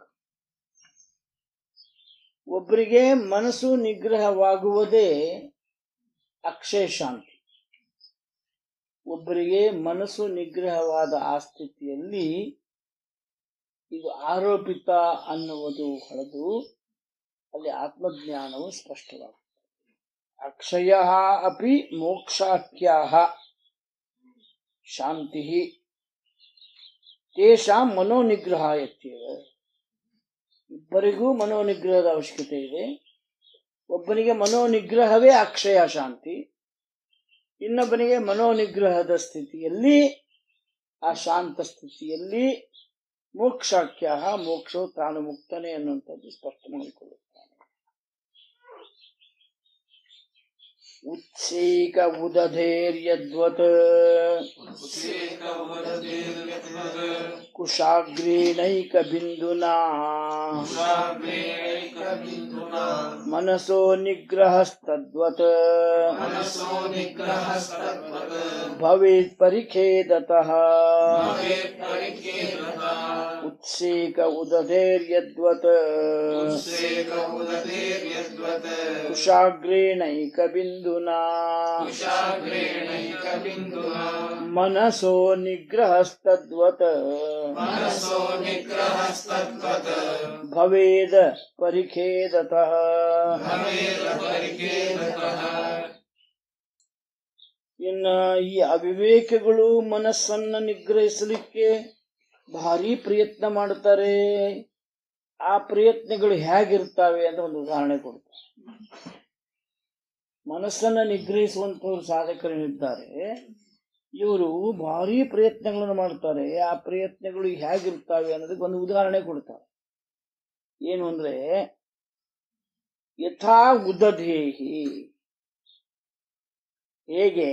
ಒಬ್ಬರಿಗೆ ಮನಸ್ಸು ನಿಗ್ರಹವಾಗುವುದೇ ಅಕ್ಷಯ ಶಾಂತಿ ಒಬ್ಬರಿಗೆ ಮನಸ್ಸು ನಿಗ್ರಹವಾದ ಆ ಸ್ಥಿತಿಯಲ್ಲಿ ಇದು ಆರೋಪಿತ ಅನ್ನುವುದು ಹೊಳೆದು ಅಲ್ಲಿ ಆತ್ಮಜ್ಞಾನವು ಸ್ಪಷ್ಟವಾಗುತ್ತದೆ ಅಕ್ಷಯ ಅಪಿ ಮೋಕ್ಷಾಖ್ಯಾ ಶಾಂತಿ ತೇಷಾಂ ಮನೋನಿಗ್ರಹಾಯತ್ಯವ ಇಬ್ಬರಿಗೂ ಮನೋನಿಗ್ರಹದ ಅವಶ್ಯಕತೆ ಇದೆ ಒಬ್ಬನಿಗೆ ಮನೋನಿಗ್ರಹವೇ ಅಕ್ಷಯ ಶಾಂತಿ ಇನ್ನೊಬ್ಬನಿಗೆ ಮನೋನಿಗ್ರಹದ ಸ್ಥಿತಿಯಲ್ಲಿ ಆ ಶಾಂತ ಸ್ಥಿತಿಯಲ್ಲಿ ಮೋಕ್ಷಾಖ್ಯ ಮೋಕ್ಷವು ತಾನು ಮುಕ್ತನೇ ಅನ್ನುವಂಥದ್ದು ಸ್ಪಷ್ಟ ಮಾಡಿಕೊಳ್ಳುತ್ತಾನೆ ಉತ್ಸೇಕ ಉದಧೇರ್ಯದ್ವತ್ ಉತ್ಸೇಕ ವದತಿರ್ಯತ್ವದ್ ಕುಶಾಗ್ರೇಣೈಕ ಬಿಂದುನಾ ಕುಶಾಗ್ರೇಣೈಕಬಿಂದುನಾ ಮನಸೋ ನಿಗ್ರಹಸ್ತದ್ವತ್ ಮನಸೋ ನಿಗ್ರಹಸ್ತದ್ವತ್ ಭವೇತ್ ಪರಿಖೇದತಃ ಭವೇತ್ ಪರಿಕೇತಃ ಉತ್ಸೇಕ ಉದಧೇರ್ಯದ್ವತ್ ಉತ್ಸೇಕ ಉದತಿರ್ಯತ್ವದ್ ಕುಶಾಗ್ರೇಣೈಕ ಬಿಂದುನಾ ಕುಶಾಗ್ರೇಣೈಕಬಿಂದುನಾ ಮನಸೋ ನಿಗ್ರಹಸ್ತದ್ವತ್ ಮನಸೋ ನಿಗ್ರಹಸ್ತದ್ವತ್ ಭವೇದ ಪರಿಖೇದತಃ ಭವೇತ್ ಪರಿಕೇತಃ ಇನ್ನ ಈ ಅವಿವೇಕಗಳು ಮನಸ್ಸನ್ನ ನಿಗ್ರಹಿಸಲಿಕ್ಕೆ ಭಾರಿ ಪ್ರಯತ್ನ ಮಾಡ್ತಾರೆ ಆ ಪ್ರಯತ್ನಗಳು ಹೇಗಿರ್ತಾವೆ ಅಂತ ಒಂದು ಉದಾಹರಣೆ ಕೊಡ್ತಾರೆ ಮನಸ್ಸನ್ನ ನಿಗ್ರಹಿಸುವಂತವ್ರು ಸಾಧಕರೇನಿದ್ದಾರೆ ಇವರು ಭಾರಿ ಪ್ರಯತ್ನಗಳನ್ನು ಮಾಡ್ತಾರೆ ಆ ಪ್ರಯತ್ನಗಳು ಹೇಗಿರ್ತಾವೆ ಅನ್ನೋದಕ್ಕೆ ಒಂದು ಉದಾಹರಣೆ ಕೊಡ್ತಾರೆ ಏನು ಅಂದ್ರೆ ಯಥಾ ಉದಧೇಹಿ ಹೇಗೆ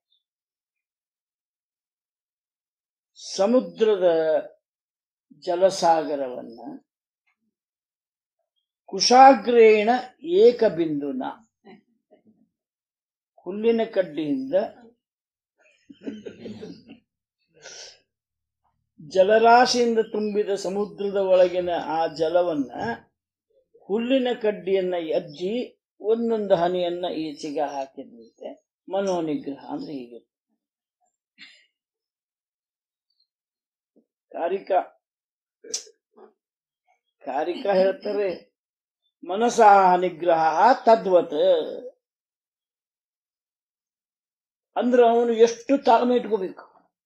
ಸಮುದ್ರದ ಜಲಸಾಗರವನ್ನ ಕುಶಾಗ್ರೇಣ ಏಕಬಿಂದುನ ಹುಲ್ಲಿನ ಕಡ್ಡಿಯಿಂದ ಜಲರಾಶಿಯಿಂದ ತುಂಬಿದ ಸಮುದ್ರದ ಒಳಗಿನ ಆ ಜಲವನ್ನ ಹುಲ್ಲಿನ ಕಡ್ಡಿಯನ್ನ ಎಜ್ಜಿ ಒಂದೊಂದು ಹನಿಯನ್ನ ಈಚೆಗೆ ಹಾಕಿದಂತೆ ಮನೋನಿಗ್ರಹ ಅಂದ್ರೆ ಹೀಗೆ ಕಾರಿಕ ಕಾರಿಕ ಹೇಳ್ತಾರೆ ಮನಸ ನಿಗ್ರಹ ತದ್ವತ್ ಅಂದ್ರೆ ಅವನು ಎಷ್ಟು ತಾಳ್ಮೆ ಇಟ್ಕೋಬೇಕು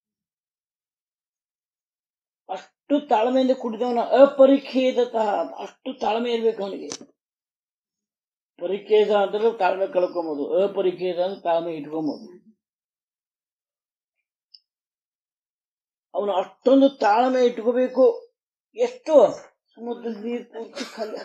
ಅಷ್ಟು ತಾಳ್ಮೆಯಿಂದ ಕುಡಿದವನ ಅಪರಿಖೇದತಃ ಅಷ್ಟು ತಾಳ್ಮೆ ಇರ್ಬೇಕು ಅವನಿಗೆ ಪರಿಖೇದ ಅಂದ್ರೆ ತಾಳ್ಮೆ ಕಳ್ಕೊಂಬೋದು ಅಪರಿಖೇದ ಅಂದ್ರೆ ತಾಳ್ಮೆ ಇಟ್ಕೊಂಬೋದು ಅವನು ಅಷ್ಟೊಂದು ತಾಳ್ಮೆ ಇಟ್ಕೋಬೇಕು ಎಷ್ಟು ಸಮುದ್ರದ ನೀರು ಪೂರ್ತಿ ಖಾಲಿ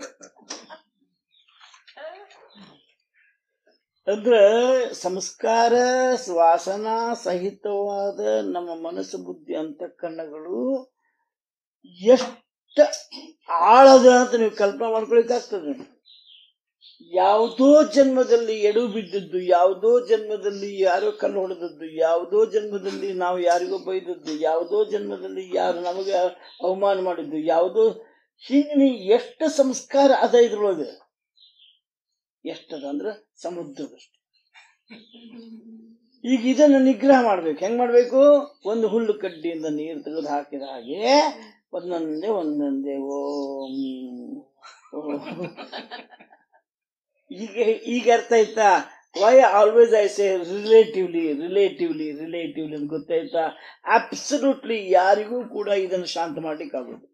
ಅಂದ್ರ ಸಂಸ್ಕಾರ ವಾಸನಾ ಸಹಿತವಾದ ನಮ್ಮ ಮನಸ್ಸು ಬುದ್ಧಿ ಅಂತಃಕರಣಗಳು ಎಷ್ಟ ಆಳದ ಅಂತ ನೀವು ಕಲ್ಪನೆ ಮಾಡ್ಕೊಳಿಕ್ಕಾಗ್ತದೆ ಯಾವುದೋ ಜನ್ಮದಲ್ಲಿ ಎಡು ಬಿದ್ದದ್ದು ಯಾವುದೋ ಜನ್ಮದಲ್ಲಿ ಯಾರೋ ಕಲ್ಲು ಹೊಡೆದದ್ದು ಯಾವುದೋ ಜನ್ಮದಲ್ಲಿ ನಾವು ಯಾರಿಗೋ ಬೈದದ್ದು ಯಾವುದೋ ಜನ್ಮದಲ್ಲಿ ಯಾರು ನಮಗೆ ಅವಮಾನ ಮಾಡಿದ್ದು ಯಾವುದೋ ಹೀಗೆ ನೀ ಎಷ್ಟು ಸಂಸ್ಕಾರ ಅದ ಇದ್ರೊಳಗೆ ಎಷ್ಟದ ಅಂದ್ರೆ ಸಮುದ್ರದಷ್ಟು ಈಗ ಇದನ್ನು ನಿಗ್ರಹ ಮಾಡ್ಬೇಕು ಹೆಂಗ್ ಮಾಡ್ಬೇಕು ಒಂದು ಹುಲ್ಲು ಕಡ್ಡಿಯಿಂದ ನೀರು ತೆಗೆದು ಹಾಕಿದ ಹಾಗೆ ಒಂದೊಂದೇ ಒಂದೊಂದೇ ಓಂ ಓಂ. ಈಗ ಈಗ ಅರ್ಥ ಆಯ್ತಾ why always I say relatively relatively relatively ಅಂತ ಗೊತ್ತಾಯ್ತಾ ಅಬ್ಸಲ್ಯೂಟ್ಲಿ ಯಾರಿಗೂ ಕೂಡ ಇದನ್ನು ಶಾಂತ ಮಾಡ್ಲಿಕ್ಕೆ ಆಗೋದು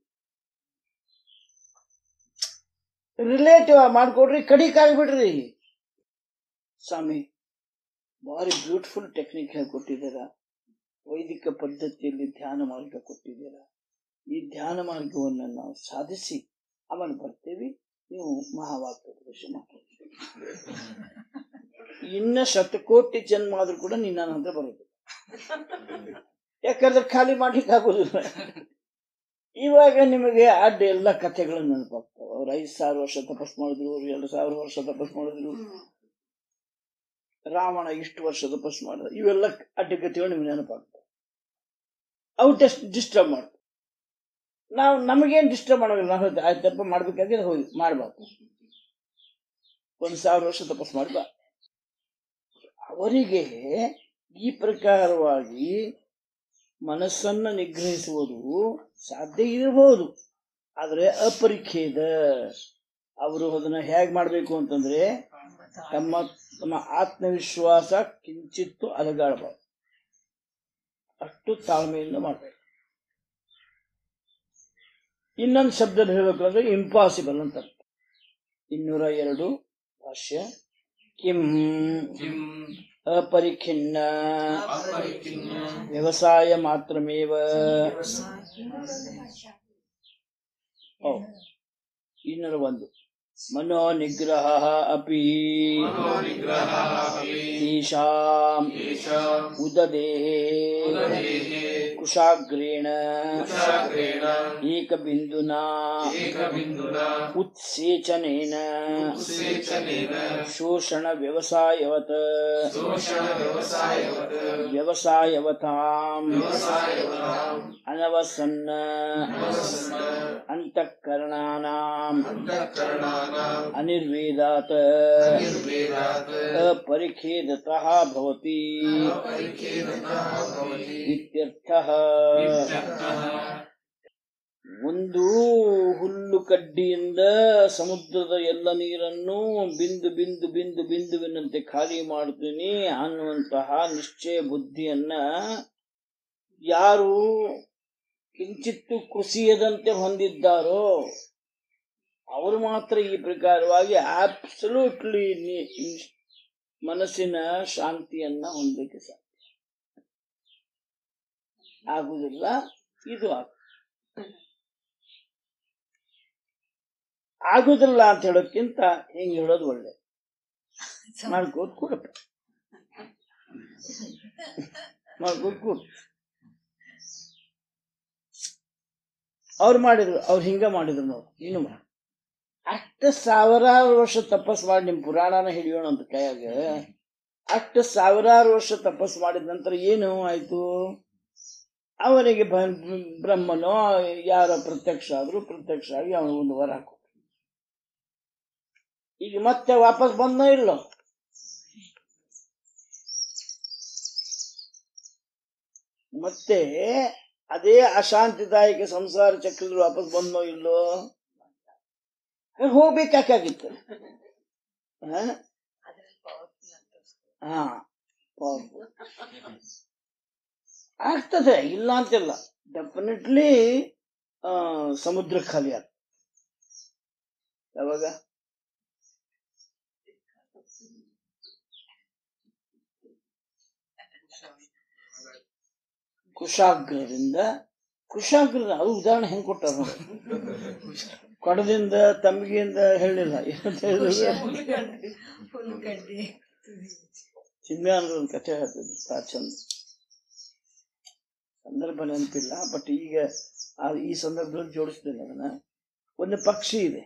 ರಿಲೇಟಿವ್ ಮಾಡ್ಕೊಡ್ರಿ ಕಡಿಕ್ ಆಗ್ಬಿಡ್ರಿ ಸ್ವಾಮಿ ಭಾರಿ ಬ್ಯೂಟಿಫುಲ್ ಟೆಕ್ನಿಕ್ ಹೇಳ್ಕೊಟ್ಟಿದ್ದೀರ ವೈದಿಕ ಪದ್ಧತಿಯಲ್ಲಿ ಧ್ಯಾನ ಮಾರ್ಗ ಕೊಟ್ಟಿದ್ದೀರ ಈ ಧ್ಯಾನ ಮಾರ್ಗವನ್ನು ನಾವು ಸಾಧಿಸಿ ಆಮೇಲೆ ಬರ್ತೇವೆ ನೀವು ಮಹಾವಾಕ್ಯ ಉಪದೇಶ ಮಾಡಿ ಇನ್ನ ಶತಕೋಟಿ ಜನ್ಮ ಆದ್ರೂ ಕೂಡ ನೀನ್ ನನ್ನ ಹತ್ರ ಬರೋದು ಯಾಕಂದ್ರೆ ಖಾಲಿ ಮಾಡ್ಲಿಕ್ಕೆ ಆಗೋದಿಲ್ಲ ಇವಾಗ ನಿಮಗೆ ಅಡ್ಡ ಎಲ್ಲ ಕಥೆಗಳು ನೆನಪಾಗ್ತವೆ ಅವ್ರು ಐದು ಸಾವಿರ ವರ್ಷ ತಪಸ್ ಮಾಡಿದ್ರು ಅವ್ರು ಎರಡು ಸಾವಿರ ವರ್ಷ ತಪಸ್ ಮಾಡಿದ್ರು ರಾವಣ ಇಷ್ಟು ವರ್ಷ ತಪಸ್ ಮಾಡಿದ ಇವೆಲ್ಲ ಅಡ್ಡಗತಿಗಳು ನಿಮ್ಗೆ ನೆನಪಾಗ್ತವೆ ಅವು ಟೆಸ್ಟ್ ಡಿಸ್ಟರ್ಬ್ ಮಾಡ್ತವೆ ನಾವು ನಮಗೇನ್ ಡಿಸ್ಟರ್ಬ್ ಮಾಡೋದಿಲ್ಲ ನಾವು ಹೇಳ್ತೇವೆ, ಆಯ್ತು ತಪ್ಪ ಮಾಡ್ಬೇಕಾದ್ರೆ ಹೋಗಿ ಮಾಡ್ಬಾರ್ದು ಒಂದ್ ಸಾವಿರ ವರ್ಷ ತಪಸ್ ಮಾಡ್ಬಾ ಅವರಿಗೆ ಈ ಪ್ರಕಾರವಾಗಿ ಮನಸ್ಸನ್ನ ನಿಗ್ರಹಿಸುವುದು ಸಾಧ್ಯ ಇರಬಹುದು ಆದ್ರೆ ಅಪರಿಖೇದ ಅವರು ಅದನ್ನ ಹೇಗ್ ಮಾಡ್ಬೇಕು ಅಂತಂದ್ರೆ ತಮ್ಮ ತಮ್ಮ ಆತ್ಮವಿಶ್ವಾಸ ಕಿಂಚಿತ್ತು ಅಲಗಾಡಬಾರ್ದು ಅಷ್ಟು ತಾಳ್ಮೆಯಿಂದ ಮಾಡ್ಬೇಕು ಇನ್ನೊಂದು ಶಬ್ದದಲ್ಲಿ ಹೇಳ್ಬೇಕು ಅಂದ್ರೆ ಇಂಪಾಸಿಬಲ್ ಅಂತ ಅರ್ಥ. ಇನ್ನೂರ ಎರಡು ಭಾಷ್ಯ ಕಿಂ किं ಅಪರಿಖಿನ್ನ अपरिचिन्न ವ್ಯವಸಾಯ ಮಾತ್ರಮೇವ ಓ ಇನ್ನೂರ ಒಂದು ಮನೋ ನಿಗ್ರಹ ಅಪಿ मनोनिग्रहः अपि ಈಶಾಂ येषाम् ಉದದೇಹೇ उददेहे ಕುಶಾಗ್ರೇಣ कुशाग्रेण ಏಕಬಿಂದುನಾ एकबिन्दुना ಉತ್ಸೇಚನೇನ उत्सेचनेन ಶೋಷಣ ವ್ಯವಸಾಯವತ शोषणव्यवसायवत् ವ್ಯವಸಾಯವತಾಂ व्यवसायवताम् ಅನವಸನ್ನ अवसन्न ಅಂತಃಕರಣಾನಾಂ अन्तःकरणानाम् ಅನಿರ್ವೇದಾತ್ निर्वेदात् अपरिखेदतः भवति अपरिच्छेदतः भवति ಇತ್ಯರ್ಥಃ इत्यर्थः ಒಂದು ಹುಲ್ಲು ಕಡ್ಡಿಯಿಂದ ಸಮುದ್ರದ ಎಲ್ಲ ನೀರನ್ನು ಬಿಂದು ಬಿಂದು ಬಿಂದು ಬಿಂದುವಿನಂತೆ ಖಾಲಿ ಮಾಡ್ತೀನಿ ಅನ್ನುವಂತಹ ನಿಶ್ಚಯ ಬುದ್ಧಿಯನ್ನ ಯಾರು ಕಿಂಚಿತ್ತು ಕುಸಿಯದಂತೆ ಹೊಂದಿದ್ದಾರೋ ಅವರು ಮಾತ್ರ ಈ ಪ್ರಕಾರವಾಗಿ ಆಬ್ಸಲ್ಯೂಟ್ಲಿ ಮನಸ್ಸಿನ ಶಾಂತಿಯನ್ನ ಹೊಂದಲಿಕ್ಕೆ ಸಾಧ್ಯ ಆಗುದಿಲ್ಲ ಇದು ಆಗ ಆಗುದಿಲ್ಲ ಅಂತ ಹೇಳೋಕ್ಕಿಂತ ಹಿಂಗ್ ಹೇಳೋದು ಒಳ್ಳೆ ಮಾಡ್ಕೋದ್ ಕೂಡಪ್ಪ ಮಾಡ್ಕೋದ್ ಕೂಡ್ ಅವ್ರು ಮಾಡಿದ್ರು ಅವ್ರು ಹಿಂಗ ಮಾಡಿದ್ರು ನಾವು ನೀನು ಮಾಡು ಅಷ್ಟ ಸಾವಿರಾರು ವರ್ಷ ತಪಸ್ ಮಾಡಿ ನಿಮ್ ಪುರಾಣನ ಹಿಡಿಯೋಣ ಅಂತ ಕೈಯಾಗ ಅಷ್ಟು ಸಾವಿರಾರು ವರ್ಷ ತಪಸ್ ಮಾಡಿದ ನಂತರ ಏನು ಆಯ್ತು ಅವನಿಗೆ ಬ- ಬ್ರಹ್ಮನೋ ಯಾರೋ ಪ್ರತ್ಯಕ್ಷ ಆದ್ರು ಪ್ರತ್ಯಕ್ಷ ಆಗಿ ಅವನು ಒಂದು ವರ ಹಾಕು ಈಗ ಮತ್ತೆ ವಾಪಸ್ ಬಂದೋ ಇಲ್ಲೋ ಮತ್ತೆ ಅದೇ ಅಶಾಂತಿದಾಯಕ ಸಂಸಾರ ಚಕ್ರದಲ್ಲಿ ವಾಪಸ್ ಬಂದೋ ಇಲ್ಲೋ ಹೋಗ್ಬೇಕಾಗಿತ್ತು ಹಾ ಅದ್ರಲ್ಲಿ ಪವರ್ಫುಲ್ ಅಂತ ಹಾ powerful. ಆಗ್ತದೆ ಇಲ್ಲ ಅಂತಿಲ್ಲ ಡೆಫಿನೆಟ್ಲಿ ಸಮುದ್ರ ಖಾಲಿ ಆಗ್ತದೆ ಯಾವಾಗ ಕುಶಾಗ್ರದಿಂದ ಕುಶಾಗ್ರದ ಅದು ಉದಾಹರಣೆ ಹೆಂಗ್ ಕೊಟ್ಟಾರ ನೋಡಿ. ಕೊಡದಿಂದ ತಮ್ಗಿಯಿಂದ ಹೇಳಿಲ್ಲ ಏನಂತ ಹೇಳಿದ್ರೆ ಫುಲ್ ಗಡ್ಡಿ ಚಿನ್ಮ್ಯಾನದ ಒಂದು ಕಥೆ ಹೇಳ್ತದೆ ಬಹಳ ಚಂದ ಸಂದರ್ಭ ನೆನಪಿಲ್ಲ ಬಟ್ ಈಗ ಆ ಈ ಸಂದರ್ಭದಲ್ಲಿ ಜೋಡಿಸ್ತೇನೆ ಅದನ್ನ ಒಂದು ಪಕ್ಷಿ ಇದೆ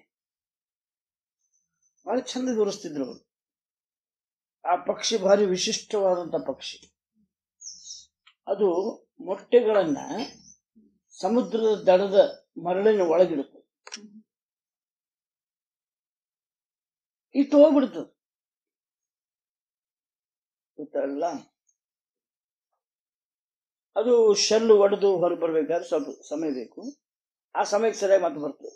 ಬಹಳ ಚಂದ ವಿವರಿಸ್ತಿದ್ರು ಅವರು ಆ ಪಕ್ಷಿ ಭಾರಿ ವಿಶಿಷ್ಟವಾದಂತ ಪಕ್ಷಿ ಅದು ಮೊಟ್ಟೆಗಳನ್ನ ಸಮುದ್ರದ ದಡದ ಮರಳಿನ ಒಳಗಿಡುತ್ತೆ ಇಟ್ಟು ಹೋಗ್ಬಿಡ್ತದೆ ಗೊತ್ತಲ್ಲ ಅದು ಶೆಲ್ಲು ಒಡೆದು ಹೊರ ಬರ್ಬೇಕಾದ್ರೆ ಸ್ವಲ್ಪ ಸಮಯ ಬೇಕು ಆ ಸಮಯಕ್ಕೆ ಸರಿಯಾಗಿ ಮತ್ತೆ ಬರ್ತದೆ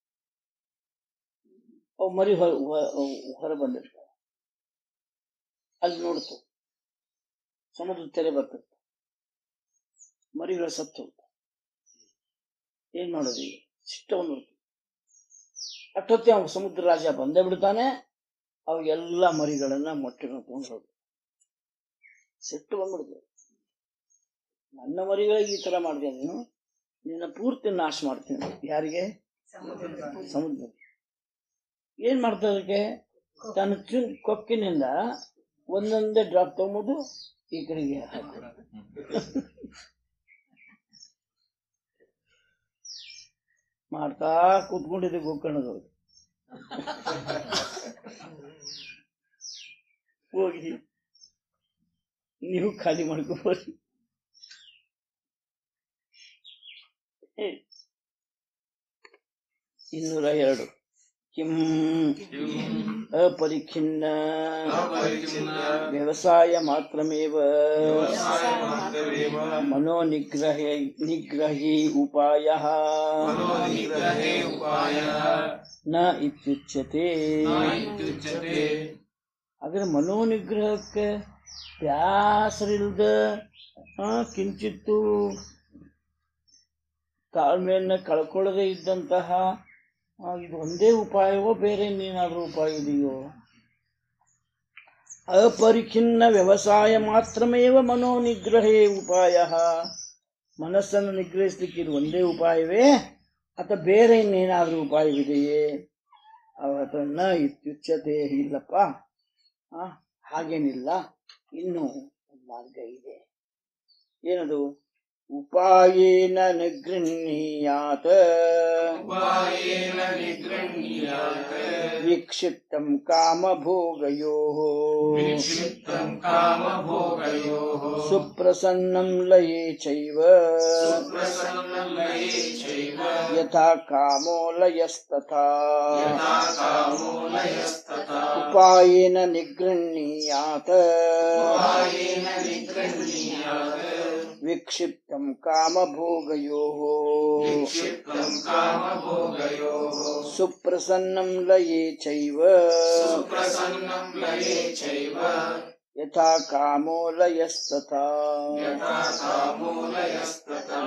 ಅವು ಮರಿ ಹೊರ ಹೊರ ಬಂದಿರ್ತಾವೆ ಅಲ್ಲಿ ನೋಡ್ತು ಸಮುದ್ರದ ತೆರೆ ಬರ್ತದೆ ಮರಿಗಳ ಸತ್ತು ಹೋಗ್ತವೆ. ಏನ್ ಮಾಡೋದು ಈಗ ಸಿಟ್ಟವನ್ನು ಅಷ್ಟೊತ್ತೆ ಅವ್ನು ಸಮುದ್ರ ರಾಜ ಬಂದೇ ಬಿಡ್ತಾನೆ ಅವು ಎಲ್ಲ ಮರಿಗಳನ್ನ ಮೊಟ್ಟೆಗಳನ್ನ ತಗೊಂಡು ಹೋಗ್ಬೇಕು ಸಿಟ್ಟು ಬಂದ್ಬಿಡ್ತು ನನ್ನ ಮರಿಗಳಿಗೆ ಈ ತರ ಮಾಡಿದೆ ನೀನು ನಿನ್ನ ಪೂರ್ತಿ ನಾಶ ಮಾಡ್ತೀನಿ ಯಾರಿಗೆ ಸಮುದ್ರ ಏನ್ ಮಾಡ್ತಾ ಅದಕ್ಕೆ ತನ್ನ ಚುನ್ ಕೊಕ್ಕಿನಿಂದ ಒಂದೊಂದೇ ಡ್ರಾಪ್ ತಗೊಂಡು ಈ ಕಡೆಗೆ ಹಾಕೋದು. ಮಾಡ್ತಾ ಕೂತ್ಕೊಂಡಿದ್ದೆ ಗೋಕರ್ಣದವ್ರು ಹೋಗಿ ನೀವು ಖಾಲಿ ಮಾಡ್ಕೋಬೋದು ಇನ್ನೂರ ಎರಡು ಕಿಂ ಅಪರಿಖಿನ್ನ अपरिचिन्न ವ್ಯವಸಾಯ ಮಾತ್ರಮೇವ व्यवसायमात्रमेव ಮನೋ ನಿಗ್ರಹ ನಿಗ್ರಹಿ ಉಪಾಯ मनोनिग्रहे उपायः ನ ಇತ್ಯುಚ್ಯತೆ न इत्युच्यते ಹಾಗಾದ್ರೆ ಮನೋನಿಗ್ರಹಕ್ಕೆ ಬ್ಯಾಸರಿಲ್ದ ಆ, ಕಿಂಚಿತ್ತು ತಾಳ್ಮೆಯನ್ನ ಕಳ್ಕೊಳ್ಳದೆ ಇದ್ದಂತಹ ಆ, ಇದು ಒಂದೇ ಉಪಾಯವೋ ಬೇರೆ ಇನ್ನೇನಾದ್ರೂ ಉಪಾಯ ಇದೆಯೋ ಅಪರಿಖಿನ್ನ ವ್ಯವಸಾಯ ಮಾತ್ರಮೇವ ಮನೋನಿಗ್ರಹೇ ಉಪಾಯ ಮನಸ್ಸನ್ನು ನಿಗ್ರಹಿಸ್ಲಿಕ್ಕೆ ಇದು ಒಂದೇ ಉಪಾಯವೇ ಅಥವಾ ಬೇರೆ ಇನ್ನೇನಾದ್ರೂ ಉಪಾಯವಿದೆಯೇ ಅವತನ್ನ ಇತ್ಯುಚ್ಯತೆ ಇಲ್ಲಪ್ಪ ಆ, ಹಾಗೇನಿಲ್ಲ ಇನ್ನು ಒಂದ್ ಮಾರ್ಗ ಇದೆ ಏನದು ಉಪಾಯೇನ ನಿಗೃಹೀಯಾತ್ उपायेन निगृह्णीयात् ವಿಕ್ಷಿಪ್ತಂ ಕಾಮಭೋಗಯೋ विक्षिप्तम् कामभोगयोः ಸುಪ್ರಸನ್ನಂ ಲಯೇ ಚೈವ सुप्रसन्नं लये चैव ಯಥಾ ಕಾಮೋ ಲಯಸ್ತಥಾ यथा कामो लयस्तथा ಉಪಾಯೇನ ನಿಗೃಹೀಯಾತ್ उपायेन निगृह्णीयात् ವಿಕ್ಷಿಪ್ತಂ ಕಾಮಭೋಗಯೋ विक्षिप्तम् कामभोगयोः ಸುಪ್ರಸನ್ನಂ ಲಯೇ ಚೈವ सुप्रसन्नं लये चैव ಯಥಾ ಕಾಮೋಲಯಸ್ತಥಾ ಯಥಾ ಕಾಮೂಲಯಸ್ತಥಾ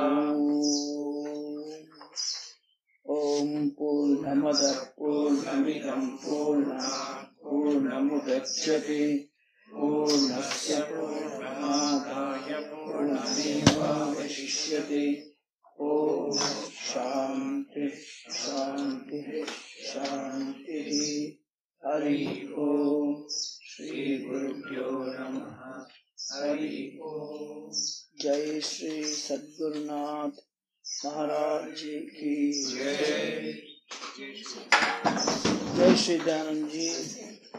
ಓಂ ಪೂರ್ಣಮದ ಪೂರ್ಣಮಿದಂ ಪೂರ್ಣ ಪೂರ್ಣಮುದಚ್ಯತೆ ಪೂರ್ಣಸ್ಯ ಪೂರ್ಣಮಾದಾಯ ಪೂರ್ಣಮೇವಾವಶಿಷ್ಯತೆ ಓಂ ಶಾಂತಿ ಶಾಂತಿ ಶಾಂತಿ ಹರಿ ಓಂ ಶ್ರೀ ಗುರುಭ್ಯೋ ನಮಃ ಹರಿ ಓಂ ಜೈ ಶ್ರೀ ಸದ್ಗುರುನಾಥ महाराज जी की ಜೈ जय श्री दयानंद जी